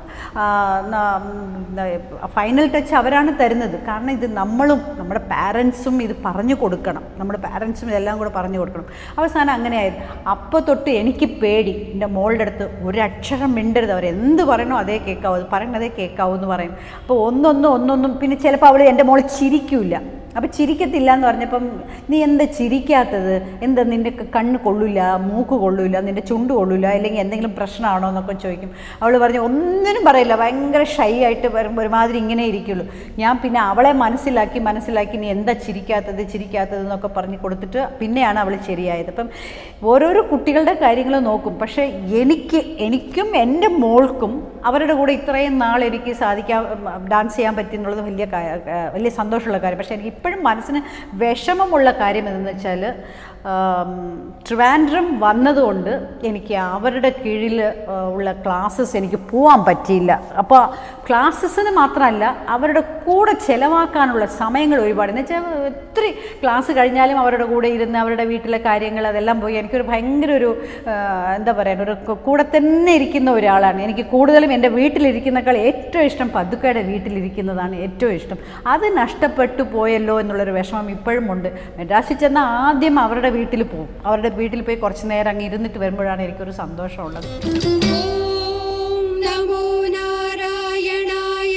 ഫൈനൽ ടച്ച് അവരാണ് തരുന്നത് കാരണം ഇത് നമ്മളും നമ്മുടെ പാരൻസും ഇത് പറഞ്ഞു കൊടുക്കണം നമ്മുടെ പാരൻസും ഇതെല്ലാം കൂടെ പറഞ്ഞു കൊടുക്കണം അവസാനം അങ്ങനെയായിരുന്നു അപ്പോൾ തൊട്ട് എനിക്ക് പേടി എൻ്റെ മോളുടെ അടുത്ത് ഒരക്ഷരം മിണ്ടരുത് അവർ എന്ത് പറയണോ അതേ കേൾക്കാവൂ അത് പറയണതേ കേൾക്കാവൂ എന്ന് പറയും അപ്പോൾ ഒന്നൊന്നും ഒന്നൊന്നും പിന്നെ ചിലപ്പോൾ അവൾ എൻ്റെ മോൾ ചിരിക്കൂല അപ്പം ചിരിക്കത്തില്ല എന്ന് പറഞ്ഞപ്പം നീ എന്താ ചിരിക്കാത്തത് എന്താ നിൻ്റെ ക- കണ്ണ് കൊള്ളില്ല മൂക്ക് കൊള്ളില്ല നിൻ്റെ ചുണ്ട് കൊള്ളില്ല അല്ലെങ്കിൽ എന്തെങ്കിലും പ്രശ്നമാണോ എന്നൊക്കെ ചോദിക്കും അവൾ പറഞ്ഞു ഒന്നിനും പറയില്ല ഭയങ്കര ഷൈ ആയിട്ട് വരുമ്പോൾ ഒരുമാതിരി ഇങ്ങനെ ഇരിക്കുള്ളൂ ഞാൻ പിന്നെ അവളെ മനസ്സിലാക്കി മനസ്സിലാക്കി നീ എന്താ ചിരിക്കാത്തത് ചിരിക്കാത്തത് എന്നൊക്കെ പറഞ്ഞ് കൊടുത്തിട്ട് പിന്നെയാണ് അവൾ ശരിയായത് അപ്പം ഓരോരോ കുട്ടികളുടെ കാര്യങ്ങൾ നോക്കും പക്ഷേ എനിക്ക് എനിക്കും എൻ്റെ മോൾക്കും അവരുടെ കൂടെ ഇത്രയും നാൾ എനിക്ക് സാധിക്കാൻ ഡാൻസ് ചെയ്യാൻ പറ്റി എന്നുള്ളത് വലിയ കാ- വലിയ സന്തോഷമുള്ള കാര്യം പക്ഷേ എനിക്ക് ഇപ്പോഴും മനസ്സിന് വിഷമമുള്ള കാര്യം എന്തെന്ന് വെച്ചാൽ ആം, ട്രിവാൻഡ്രം വന്നതുകൊണ്ട് എനിക്ക് അവരുടെ കീഴിൽ ആ, ഉള്ള ക്ലാസ്സസ് എനിക്ക് പോകാൻ പറ്റിയില്ല അപ്പോൾ ക്ലാസ്സസിന് മാത്രമല്ല അവരുടെ കൂടെ ചിലവാക്കാനുള്ള സമയങ്ങൾ ഒരുപാട് എന്ന് വെച്ചാൽ ഒത്തിരി ക്ലാസ് കഴിഞ്ഞാലും അവരുടെ കൂടെ ഇരുന്ന് അവരുടെ വീട്ടിലെ കാര്യങ്ങൾ അതെല്ലാം പോയി എനിക്കൊരു ഭയങ്കര ഒരു ആ, എന്താ പറയുക ഒരു കു- കൂടെ തന്നെ ഇരിക്കുന്ന ഒരാളാണ് എനിക്ക് കൂടുതലും എൻ്റെ വീട്ടിലിരിക്കുന്നേക്കാൾ ഏറ്റവും ഇഷ്ടം പതുക്കയുടെ വീട്ടിലിരിക്കുന്നതാണ് ഏറ്റവും ഇഷ്ടം അത് നഷ്ടപ്പെട്ടു പോയല്ലോ എന്നുള്ളൊരു വിഷമം ഇപ്പോഴും ഉണ്ട് മെഡ്രാസിൽ ചെന്നാൽ ആദ്യം അവരുടെ വീട്ടിൽ പോകും അവരുടെ വീട്ടിൽ പോയി കുറച്ച് നേരം അങ്ങ് ഇരുന്നിട്ട് വരുമ്പോഴാണ് എനിക്കൊരു സന്തോഷമുള്ളത് ॐ नमो नारायणाय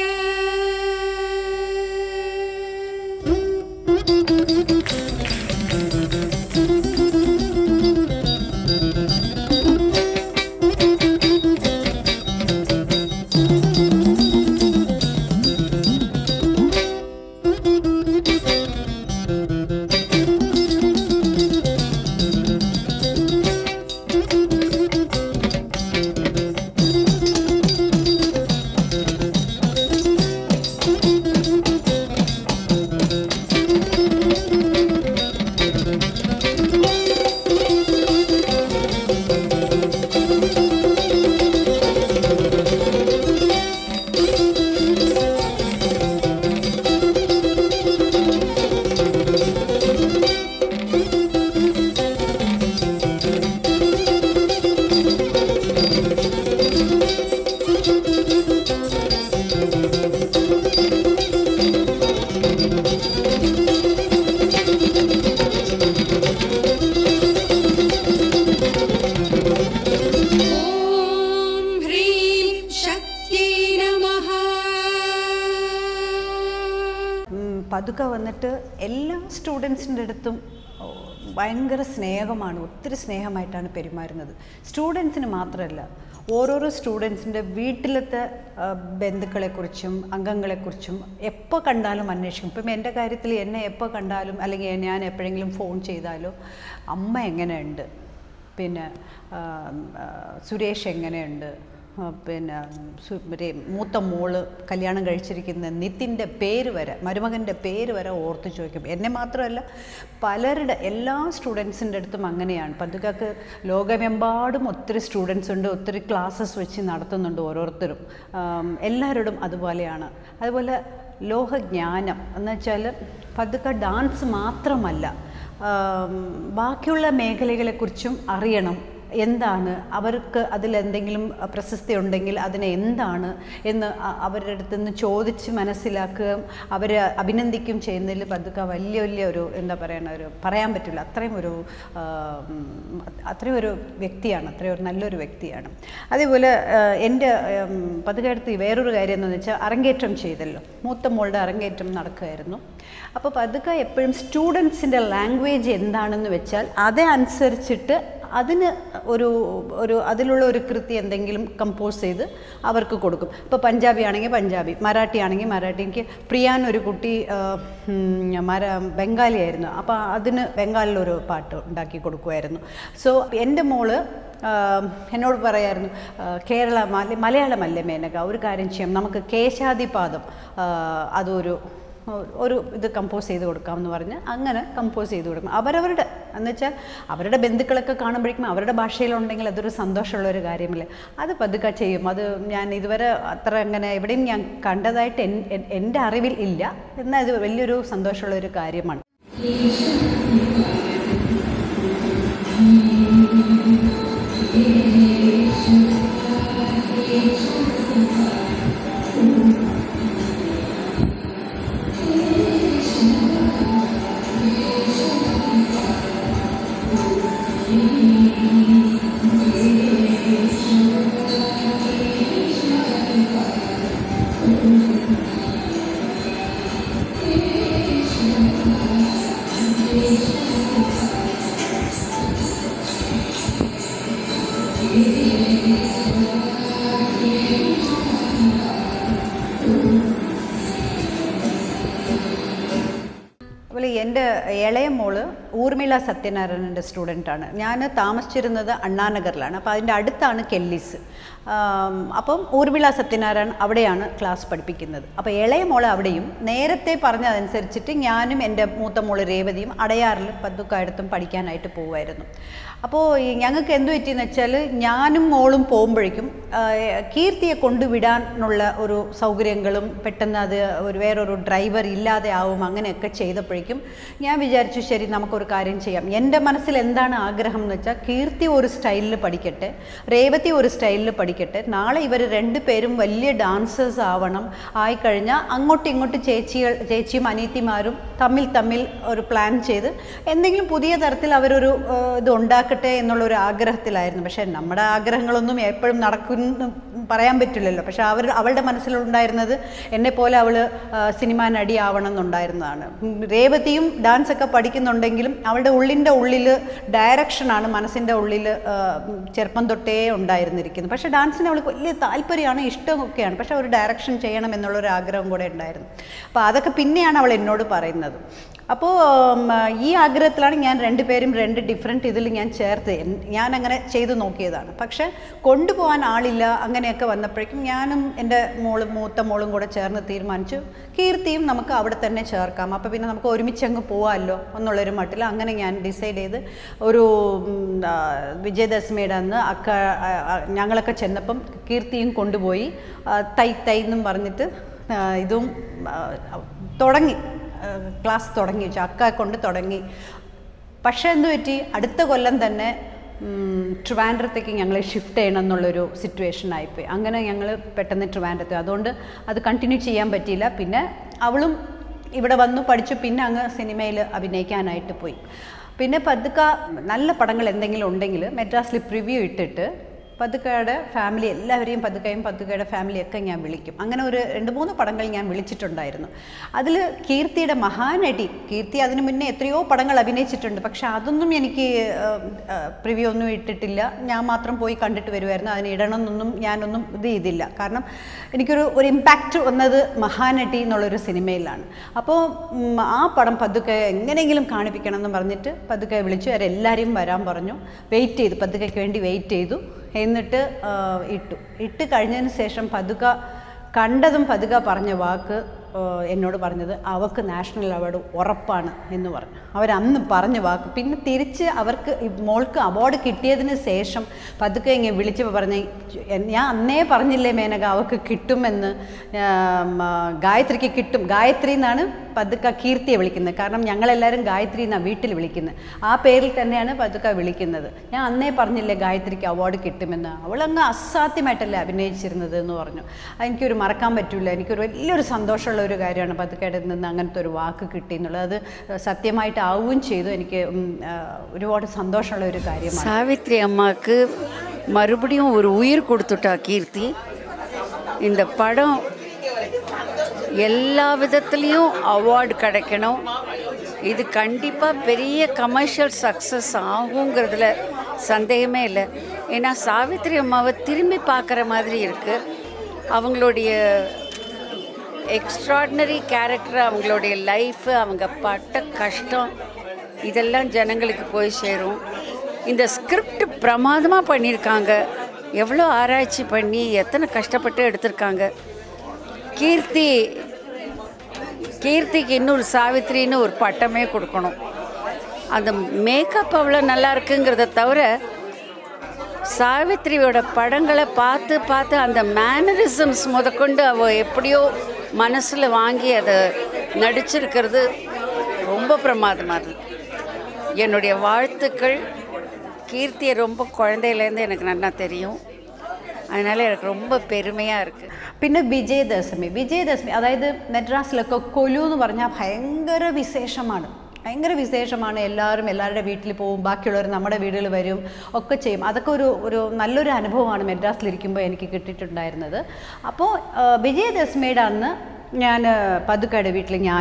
ॐ ह्रीं शक्त्यै नमः ഉം, പതുക്കെ വന്നിട്ട് എല്ലാ സ്റ്റുഡൻസിൻ്റെ അടുത്തും ഓ, ഭയങ്കര സ്നേഹമാണ് ഒത്തിരി സ്നേഹമായിട്ടാണ് പെരുമാറുന്നത് സ്റ്റുഡൻസിന് മാത്രമല്ല ഓരോരോ സ്റ്റുഡൻസിൻ്റെ വീട്ടിലത്തെ ആ, ബന്ധുക്കളെക്കുറിച്ചും അംഗങ്ങളെക്കുറിച്ചും എപ്പോൾ കണ്ടാലും അന്വേഷിക്കും ഇപ്പം എൻ്റെ കാര്യത്തിൽ എന്നെ എപ്പോൾ കണ്ടാലും അല്ലെങ്കിൽ ഞാൻ എപ്പോഴെങ്കിലും ഫോൺ ചെയ്താലോ അമ്മ എങ്ങനെയുണ്ട് പിന്നെ ആ, ആ, സുരേഷ് എങ്ങനെയുണ്ട് ആ, പിന്നെ സു- മറ്റേ മൂത്ത മോള് കല്യാണം കഴിച്ചിരിക്കുന്ന നിതിൻ്റെ പേര് വരെ മരുമകൻ്റെ പേര് വരെ ഓർത്ത് ചോദിക്കും എന്നെ മാത്രമല്ല പലരുടെ എല്ലാ സ്റ്റുഡൻസിൻ്റെ അടുത്തും അങ്ങനെയാണ് പതുക്കക്ക് ലോകമെമ്പാടും ഒത്തിരി സ്റ്റുഡൻസ് ഉണ്ട് ഒത്തിരി ക്ലാസ്സസ് വെച്ച് നടത്തുന്നുണ്ട് ഓരോരുത്തരും ആം, എല്ലാവരോടും അതുപോലെയാണ് അതുപോലെ ലോകജ്ഞാനം എന്ന് വെച്ചാൽ പതുക്കെ ഡാൻസ് മാത്രമല്ല ആം, ബാക്കിയുള്ള മേഖലകളെക്കുറിച്ചും അറിയണം എന്താണ് അവർക്ക് അതിലെന്തെങ്കിലും പ്രശസ്തി ഉണ്ടെങ്കിൽ അതിനെ എന്താണ് എന്ന് അ- അവരുടെ അടുത്ത് നിന്ന് ചോദിച്ച് മനസ്സിലാക്കുകയും അവരെ അഭിനന്ദിക്കുകയും ചെയ്യുന്നതിൽ പതുക്കെ വലിയ വലിയ ഒരു എന്താ പറയുക ഒരു പറയാൻ പറ്റില്ല അത്രയും ഒരു ആ, ഉം, അത്രയും ഒരു വ്യക്തിയാണ് അത്രയും ഒരു നല്ലൊരു വ്യക്തിയാണ് അതേപോലെ ആ, എൻ്റെ ഉം, പതുക്കെ അടുത്ത് വേറൊരു കാര്യം എന്ന് വെച്ചാൽ അരങ്ങേറ്റം ചെയ്തല്ലോ മൂത്ത മോളുടെ അരങ്ങേറ്റം നടക്കുമായിരുന്നു അപ്പോൾ പതുക്കെ എപ്പോഴും സ്റ്റുഡൻസിൻ്റെ ലാംഗ്വേജ് എന്താണെന്ന് വെച്ചാൽ അതേ അനുസരിച്ചിട്ട് അതിന് ഒരു ഒരു അതിലുള്ള ഒരു കൃതി എന്തെങ്കിലും കമ്പോസ് ചെയ്ത് അവർക്ക് കൊടുക്കും ഇപ്പോൾ പഞ്ചാബി ആണെങ്കിൽ പഞ്ചാബി മറാഠി ആണെങ്കിൽ മറാഠി എനിക്ക് പ്രിയാൻ ഒരു കുട്ടി ആ, ഉം, മര ബംഗാളി ആയിരുന്നു അപ്പോൾ അതിന് ബംഗാളിലൊരു പാട്ട് ഉണ്ടാക്കി കൊടുക്കുമായിരുന്നു സോ എൻ്റെ മോള് ആ, എന്നോട് പറയായിരുന്നു ആ, കേരള മല മലയാളമല്ലേ മേനക ഒരു കാര്യം ചെയ്യാം നമുക്ക് കേശാദിപാദം ആ, അതൊരു ഒരു ഇത് കമ്പോസ് ചെയ്ത് കൊടുക്കാമെന്ന് പറഞ്ഞ് അങ്ങനെ കമ്പോസ് ചെയ്ത് കൊടുക്കും അവരവരുടെ എന്ന് വെച്ചാൽ അവരുടെ ബന്ധുക്കളൊക്കെ കാണുമ്പോഴേക്കും അവരുടെ ഭാഷയിലുണ്ടെങ്കിൽ അതൊരു സന്തോഷമുള്ള ഒരു കാര്യമല്ലേ അത് പതുക്കെ ചെയ്യും അത് ഞാൻ ഇതുവരെ അത്ര അങ്ങനെ എവിടെയും ഞാൻ കണ്ടതായിട്ട് എൻ- എൻ- എൻ്റെ അറിവിൽ ഇല്ല എന്നാൽ ഇത് വലിയൊരു സന്തോഷമുള്ള ഒരു കാര്യമാണ് അതുപോലെ എൻ്റെ ഇളയ മോള് മോള് ഊർമിള സത്യനാരായണൻ്റെ സ്റ്റുഡൻ്റാണ് ഞാൻ താമസിച്ചിരുന്നത് അണ്ണാനഗറിലാണ് അപ്പോൾ അതിൻ്റെ അടുത്താണ് കെല്ലിസ് ആം, അപ്പം ഊർമിള സത്യനാരായൺ അവിടെയാണ് ക്ലാസ് പഠിപ്പിക്കുന്നത് അപ്പോൾ ഇളയ മോള് അവിടെയും നേരത്തെ പറഞ്ഞതനുസരിച്ചിട്ട് ഞാനും എൻ്റെ മൂത്ത മോള് രേവതിയും അടയാറിൽ പതുക്കായിടത്തും പഠിക്കാനായിട്ട് പോകുമായിരുന്നു അപ്പോൾ ഈ ഞങ്ങൾക്ക് എന്ത് പറ്റിയെന്ന് വെച്ചാൽ ഞാനും മോളും പോകുമ്പോഴേക്കും ആ, കീർത്തിയെ കൊണ്ടുവിടാനുള്ള ഒരു സൗകര്യങ്ങളും പെട്ടെന്ന് അത് ഒരു വേറൊരു ഡ്രൈവർ ഇല്ലാതെ ആവും അങ്ങനെയൊക്കെ ചെയ്തപ്പോഴേക്കും ഞാൻ വിചാരിച്ചു ശരി നമുക്കൊരു കാര്യം ചെയ്യാം എൻ്റെ മനസ്സിൽ എന്താണ് ആഗ്രഹം എന്ന് വെച്ചാൽ കീർത്തി ഒരു സ്റ്റൈലിൽ പഠിക്കട്ടെ രേവതി ഒരു സ്റ്റൈലിൽ പഠിക്കട്ടെ നാളെ ഇവർ രണ്ടുപേരും വലിയ ഡാൻസേഴ്സ് ആവണം ആയിക്കഴിഞ്ഞാൽ അങ്ങോട്ടും ഇങ്ങോട്ടും ചേച്ചികൾ ചേച്ചിയും അനിയത്തിമാരും തമ്മിൽ തമ്മിൽ ഒരു പ്ലാൻ ചെയ്ത് എന്തെങ്കിലും പുതിയ തരത്തിൽ അവരൊരു ആ, ഇത് ഉണ്ടാക്കട്ടെ എന്നുള്ളൊരു ആഗ്രഹത്തിലായിരുന്നു പക്ഷേ നമ്മുടെ ആഗ്രഹങ്ങളൊന്നും എപ്പോഴും നടക്കുന്നു പറയാൻ പറ്റില്ലല്ലോ പക്ഷേ അവർ അവളുടെ മനസ്സിലുണ്ടായിരുന്നത് എന്നെ പോലെ അവൾ സിനിമ നടി ആവണം എന്നുണ്ടായിരുന്നതാണ് ഉം, രേവതിയും ഡാൻസ് ഒക്കെ പഠിക്കുന്നുണ്ടെങ്കിലും അവളുടെ ഉള്ളിൻ്റെ ഉള്ളിൽ ഡയറക്ഷനാണ് മനസ്സിൻ്റെ ഉള്ളിൽ ആ, ഉം, ചെറുപ്പം തൊട്ടേ ഉണ്ടായിരുന്നിരിക്കുന്നത് പക്ഷേ ഡാൻസിന് അവൾക്ക് വലിയ താല്പര്യമാണ് ഇഷ്ടമൊക്കെയാണ് പക്ഷേ ഒരു ഡയറക്ഷൻ ചെയ്യണം എന്നുള്ളൊരു ആഗ്രഹം കൂടെ ഉണ്ടായിരുന്നു അപ്പോൾ അതൊക്കെ പിന്നെയാണ് അവൾ എന്നോട് പറയുന്നത് അപ്പോൾ ഉം, ഈ ആഗ്രഹത്തിലാണ് ഞാൻ രണ്ടുപേരും രണ്ട് ഡിഫറെൻറ്റ് ഇതിൽ ഞാൻ ചേർത്ത് എൻ- ഞാൻ അങ്ങനെ ചെയ്തു നോക്കിയതാണ് പക്ഷേ കൊണ്ടുപോകാൻ ആളില്ല അങ്ങനെയൊക്കെ വന്നപ്പോഴേക്കും ഞാനും എൻ്റെ മോളും മൂത്ത മോളും കൂടെ ചേർന്ന് തീരുമാനിച്ചു കീർത്തിയും നമുക്ക് അവിടെ തന്നെ ചേർക്കാം അപ്പോൾ പിന്നെ നമുക്ക് ഒരുമിച്ച് അങ്ങ് പോവാമല്ലോ എന്നുള്ളൊരു മട്ടിൽ അങ്ങനെ ഞാൻ ഡിസൈഡ് ചെയ്ത് ഒരു ഉം, ആ, വിജയദശമിയുടെ അന്ന് അക്ക ആ, ആ, ഞങ്ങളൊക്കെ ചെന്നപ്പം കീർത്തിയും കൊണ്ടുപോയി ആ, തൈ തൈ എന്നും പറഞ്ഞിട്ട് ആ, ഇതും ആ, തുടങ്ങി ക്ലാസ് തുടങ്ങി വെച്ചു അക്ക കൊണ്ട് തുടങ്ങി പക്ഷേ എന്ത് പറ്റി അടുത്ത കൊല്ലം തന്നെ ഉം, ട്രിവാൻഡ്രത്തേക്ക് ഞങ്ങൾ ഷിഫ്റ്റ് ചെയ്യണം എന്നുള്ളൊരു സിറ്റുവേഷൻ ആയിപ്പോയി അങ്ങനെ ഞങ്ങൾ പെട്ടെന്ന് ട്രിവാൻഡ്രത്ത് അതുകൊണ്ട് അത് കണ്ടിന്യൂ ചെയ്യാൻ പറ്റിയില്ല പിന്നെ അവളും ഇവിടെ വന്നു പഠിച്ചു പിന്നെ അങ്ങ് സിനിമയിൽ അഭിനയിക്കാനായിട്ട് പോയി പിന്നെ പതുക്കെ നല്ല പടങ്ങൾ എന്തെങ്കിലും ഉണ്ടെങ്കിൽ മെഡ്രാസിൽ പ്രിവ്യൂ ഇട്ടിട്ട് പതുക്കയുടെ ഫാമിലി എല്ലാവരെയും പതുക്കയും പതുക്കയുടെ ഫാമിലിയൊക്കെ ഞാൻ വിളിക്കും അങ്ങനെ ഒരു രണ്ട് മൂന്ന് പടങ്ങൾ ഞാൻ വിളിച്ചിട്ടുണ്ടായിരുന്നു അതിൽ കീർത്തിയുടെ മഹാനടി കീർത്തി അതിനു മുന്നേ എത്രയോ പടങ്ങൾ അഭിനയിച്ചിട്ടുണ്ട് പക്ഷെ അതൊന്നും എനിക്ക് പ്രിവ്യൂ ഒന്നും ഇട്ടിട്ടില്ല ഞാൻ മാത്രം പോയി കണ്ടിട്ട് വരുമായിരുന്നു അതിന് ഇടണമെന്നൊന്നും ഞാനൊന്നും ഇത് ചെയ്തില്ല കാരണം എനിക്കൊരു ഒരു ഇമ്പാക്റ്റ് വന്നത് മഹാനടി എന്നുള്ളൊരു സിനിമയിലാണ് അപ്പോൾ ഉം, ആ പടം പതുക്കെ എങ്ങനെയെങ്കിലും കാണിപ്പിക്കണം എന്ന് പറഞ്ഞിട്ട് പതുക്കെ വിളിച്ചു അവരെല്ലാവരെയും വരാൻ പറഞ്ഞു വെയിറ്റ് ചെയ്തു പതുക്കയ്ക്ക് വേണ്ടി വെയിറ്റ് ചെയ്തു എന്നിട്ട് ആ, ഇട്ടു ഇട്ട് കഴിഞ്ഞതിന് ശേഷം പതുക കണ്ടതും പതുക പറഞ്ഞ വാക്ക് ആ, എന്നോട് പറഞ്ഞത് അവർക്ക് നാഷണൽ അവാർഡ് ഉറപ്പാണ് എന്ന് പറഞ്ഞു അവരന്ന് പറഞ്ഞ വാക്ക് പിന്നെ തിരിച്ച് അവർക്ക് ഈ മോൾക്ക് അവാർഡ് കിട്ടിയതിന് ശേഷം പതുക്കെ ഇങ്ങനെ വിളിച്ചപ്പോൾ പറഞ്ഞ ഞാൻ അന്നേ പറഞ്ഞില്ലേ മേനക അവൾക്ക് കിട്ടുമെന്ന് ആം, ആ, ഗായത്രിക്ക് കിട്ടും ഗായത്രി എന്നാണ് പതുക്ക കീർത്തിയെ വിളിക്കുന്നത് കാരണം ഞങ്ങളെല്ലാവരും ഗായത്രി എന്നാണ് വീട്ടിൽ വിളിക്കുന്നത് ആ പേരിൽ തന്നെയാണ് പതുക്ക വിളിക്കുന്നത് ഞാൻ അന്നേ പറഞ്ഞില്ലേ ഗായത്രിക്ക് അവാർഡ് കിട്ടുമെന്ന് അവളങ്ങ് അസാധ്യമായിട്ടല്ലേ അഭിനയിച്ചിരുന്നത് എന്ന് പറഞ്ഞു അതെനിക്കൊരു മറക്കാൻ പറ്റില്ല എനിക്കൊരു വലിയൊരു സന്തോഷമുള്ള ഒരു കാര്യമാണ് പതുക്കയുടെ നിന്ന് അങ്ങനത്തെ ഒരു വാക്ക് കിട്ടി എന്നുള്ളത് അത് സത്യമായിട്ട് ആവുകയും ചെയ്തു എനിക്ക് ഉം, ആ, ഒരുപാട് സന്തോഷമുള്ള ഒരു കാര്യമാണ് சாவித்ரி அம்மாவுக்கு மறுபடியும் ஒரு உயிர் கொடுத்துட்டா கீர்த்தி இந்த படம் எல்லா விதத்துலேயும் அவார்டு கிடைக்கணும் இது கண்டிப்பாக பெரிய கமர்ஷியல் சக்ஸஸ் ஆகுங்கிறதுல சந்தேகமே இல்லை ஏன்னா சாவித்ரி அம்மாவை திரும்பி பார்க்குற மாதிரி இருக்குது அவங்களுடைய எக்ஸ்ட்ராடினரி கேரக்டர் அவங்களுடைய லைஃபு அவங்க பட்ட கஷ்டம் இதெல்லாம் ஜனங்களுக்கு போய் சேரும் இந்த ஸ்கிரிப்ட் பிரமாதமாக பண்ணியிருக்காங்க எவ்வளோ ஆராய்ச்சி பண்ணி எத்தனை கஷ்டப்பட்டு எடுத்திருக்காங்க கீர்த்தி கீர்த்திக்கு இன்னொரு சாவித்ரின்னு ஒரு பட்டமே கொடுக்கணும் அந்த மேக்கப் அவ்வளோ நல்லா இருக்குங்கிறத தவிர சாவித்ரியோட படங்களை பார்த்து பார்த்து அந்த மேனரிசம்ஸ் முதற்கொண்டு அவள் எப்படியோ மனசில் வாங்கி அதை நடிச்சிருக்கிறது ரொம்ப பிரமாதமாக இருக்கு என்னுடைய வாழ்த்துக்கள் கீர்த்தியை ரொம்ப குழந்தையிலேருந்து எனக்கு நல்லா தெரியும் அதனால் எனக்கு ரொம்ப பெருமையாக இருக்குது പിന്നെ വിജയദശമി വിജയദശമി അതായത് മെഡ്രാസിലൊക്കെ കൊലു എന്ന് പറഞ്ഞാൽ ഭയങ്കര വിശേഷമാണ് ഭയങ്കര വിശേഷമാണ് എല്ലാവരും എല്ലാവരുടെ വീട്ടിൽ പോവും ബാക്കിയുള്ളവർ നമ്മുടെ വീടുകളിൽ വരും ഒക്കെ ചെയ്യും അതൊക്കെ ഒരു ഒരു നല്ലൊരു അനുഭവമാണ് മെഡ്രാസിലിരിക്കുമ്പോൾ എനിക്ക് കിട്ടിയിട്ടുണ്ടായിരുന്നത് അപ്പോൾ ആ, വിജയദശമിയുടെ അന്ന് ഞാൻ പതുക്കയുടെ വീട്ടിൽ ഞാനും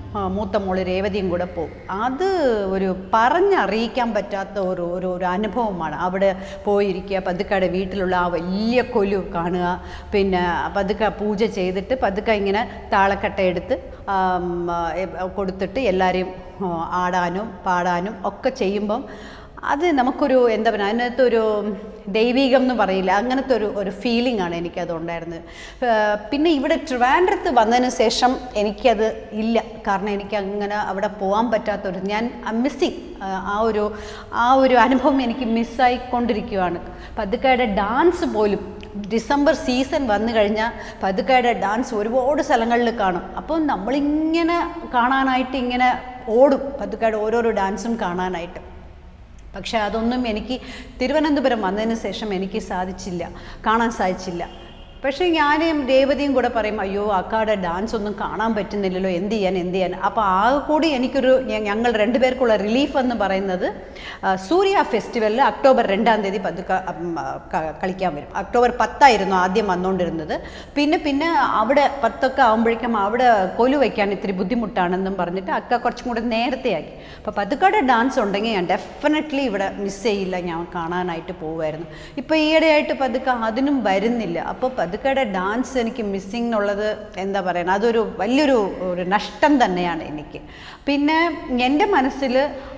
ആ, മൂത്ത മോള് രേവതിയും കൂടെ പോകും അത് ഒരു പറഞ്ഞറിയിക്കാൻ പറ്റാത്ത ഒരു ഒരു ഒരു അനുഭവമാണ് അവിടെ പോയിരിക്കുക പതുക്കയുടെ വീട്ടിലുള്ള ആ വലിയ കൊലു കാണുക പിന്നെ പതുക്കെ പൂജ ചെയ്തിട്ട് പതുക്കെ ഇങ്ങനെ താളക്കട്ട എടുത്ത് ആം, ആ, എ- കൊടുത്തിട്ട് എല്ലാവരെയും ആ, ആടാനും പാടാനും ഒക്കെ ചെയ്യുമ്പം അത് നമുക്കൊരു എന്താ പറയുക അതിനകത്ത് ഒരു ദൈവികം എന്ന് പറയില്ല അങ്ങനത്തെ ഒരു ഒരു ഫീലിംഗ് ആണ് എനിക്കത് ഉണ്ടായിരുന്നത് ഏർ പിന്നെ ഇവിടെ ട്രിവാൻഡ്രത്ത് വന്നതിന് ശേഷം എനിക്കത് ഇല്ല കാരണം എനിക്ക് അങ്ങനെ അവിടെ പോകാൻ പറ്റാത്തൊരു ഞാൻ മിസ്സിങ് ആ ഒരു ആ ഒരു അനുഭവം എനിക്ക് മിസ്സായിക്കൊണ്ടിരിക്കുകയാണ് പതുക്കയുടെ ഡാൻസ് പോലും ഡിസംബർ സീസൺ വന്നു കഴിഞ്ഞാൽ പതുക്കയുടെ ഡാൻസ് ഒരുപാട് സ്ഥലങ്ങളിൽ കാണും അപ്പോൾ നമ്മളിങ്ങനെ കാണാനായിട്ട് ഇങ്ങനെ ഓടും പതുക്കയുടെ ഓരോരോ ഡാൻസും കാണാനായിട്ട് പക്ഷേ അതൊന്നും എനിക്ക് തിരുവനന്തപുരം വന്നതിന് ശേഷം എനിക്ക് സാധിച്ചില്ല കാണാൻ സാധിച്ചില്ല പക്ഷേ ഞാനും രേവതിയും കൂടെ പറയും അയ്യോ അക്കാടെ ഡാൻസ് ഒന്നും കാണാൻ പറ്റുന്നില്ലല്ലോ എന്ത് ചെയ്യാൻ എന്ത് ചെയ്യാൻ അപ്പോൾ ആ കൂടി എനിക്കൊരു ഞ- ഞങ്ങൾ രണ്ടുപേർക്കുള്ള റിലീഫ് എന്ന് പറയുന്നത് ആ, സൂര്യ ഫെസ്റ്റിവലിൽ ഒക്ടോബർ രണ്ടാം തീയതി പതുക്കെ ഉം, ആ, ക- കളിക്കാൻ വരും ഒക്ടോബർ പത്തായിരുന്നു ആദ്യം വന്നുകൊണ്ടിരുന്നത് പിന്നെ പിന്നെ അവിടെ പത്തൊക്കെ ആകുമ്പോഴേക്കും അവിടെ കൊലു വയ്ക്കാൻ ഇത്തിരി ബുദ്ധിമുട്ടാണെന്നും പറഞ്ഞിട്ട് അക്ക കുറച്ചും കൂടെ നേരത്തെ ആക്കി അപ്പോൾ പതുക്കയുടെ ഡാൻസ് ഉണ്ടെങ്കിൽ ഞാൻ ഡെഫിനറ്റ്ലി ഇവിടെ മിസ് ചെയ്യില്ല ഞാൻ കാണാനായിട്ട് പോവുമായിരുന്നു ഇപ്പോൾ ഈയിടെയായിട്ട് പതുക്കെ അതിനും വരുന്നില്ല അപ്പോൾ പതുക്കയുടെ ഡാൻസ് എനിക്ക് മിസ്സിംഗ് എന്നുള്ളത് എന്താ പറയുക അതൊരു വലിയൊരു ഒരു നഷ്ടം തന്നെയാണ് എനിക്ക് പിന്നെ എൻ്റെ മനസ്സിൽ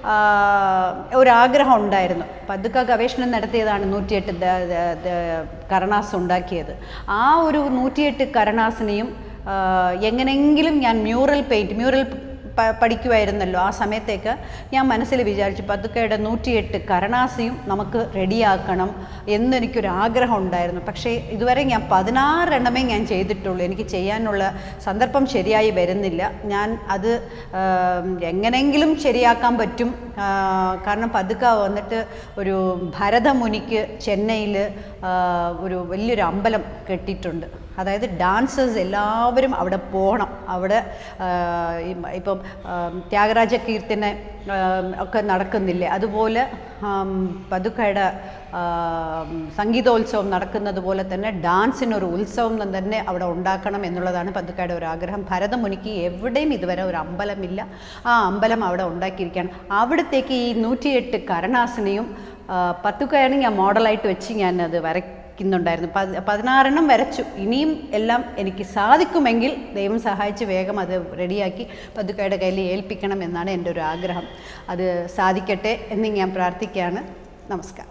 ഒരാഗ്രഹം ഉണ്ടായിരുന്നു പതുക്ക ഗവേഷണം നടത്തിയതാണ് നൂറ്റിയെട്ട് ദ- ദ- ദ- കരണാസ് ഉണ്ടാക്കിയത് ആ ഒരു നൂറ്റിയെട്ട് കരണാസിനെയും ആ, എങ്ങനെയെങ്കിലും ഞാൻ മ്യൂറൽ പെയിൻറ്റ് മ്യൂറൽ പ- പഠിക്കുമായിരുന്നല്ലോ ആ സമയത്തേക്ക് ഞാൻ മനസ്സിൽ വിചാരിച്ചു പതുക്കയുടെ നൂറ്റിയെട്ട് കരണാസിയും നമുക്ക് റെഡിയാക്കണം എന്നെനിക്കൊരു ആഗ്രഹം ഉണ്ടായിരുന്നു പക്ഷേ ഇതുവരെ ഞാൻ പതിനാറെണ്ണമേ ഞാൻ ചെയ്തിട്ടുള്ളൂ എനിക്ക് ചെയ്യാനുള്ള സന്ദർഭം ശരിയായി വരുന്നില്ല ഞാൻ അത് ആം, എങ്ങനെയെങ്കിലും ശരിയാക്കാൻ പറ്റും ആ, കാരണം പതുക്ക വന്നിട്ട് ഒരു ഭരതമുനിക്ക് ചെന്നൈയിൽ ഒരു വലിയൊരു അമ്പലം കെട്ടിയിട്ടുണ്ട് അതായത് ഡാൻസേഴ്സ് എല്ലാവരും അവിടെ പോകണം അവിടെ ആ, ഈ- ഇപ്പം ആ, ത്യാഗരാജ കീർത്തന ആ, ഒക്കെ നടക്കുന്നില്ലേ അതുപോലെ ആം, പതുക്കയുടെ ആ, സംഗീതോത്സവം നടക്കുന്നത് പോലെ തന്നെ ഡാൻസിനൊരു ഉത്സവം തന്നെ അവിടെ ഉണ്ടാക്കണം എന്നുള്ളതാണ് പതുക്കയുടെ ഒരു ആഗ്രഹം ഭരതമുനിക്ക് എവിടെയും ഇതുവരെ ഒരു അമ്പലമില്ല ആ അമ്പലം അവിടെ ഉണ്ടാക്കിയിരിക്കുകയാണ് അവിടത്തേക്ക് ഈ നൂറ്റിയെട്ട് കരണാസിനെയും ആ, പത്തുക്കയാണ് ഞാൻ മോഡലായിട്ട് വെച്ച് ഞാനത് വരയ്ക്കുന്നുണ്ടായിരുന്നു പത് പതിനാറെണ്ണം വരച്ചു ഇനിയും എല്ലാം എനിക്ക് സാധിക്കുമെങ്കിൽ ദൈവം സഹായിച്ച് വേഗം അത് റെഡിയാക്കി പതുക്കയുടെ കയ്യിൽ ഏൽപ്പിക്കണം എന്നാണ് എൻ്റെ ഒരു ആഗ്രഹം അത് സാധിക്കട്ടെ എന്ന് ഞാൻ പ്രാർത്ഥിക്കുകയാണ് നമസ്കാരം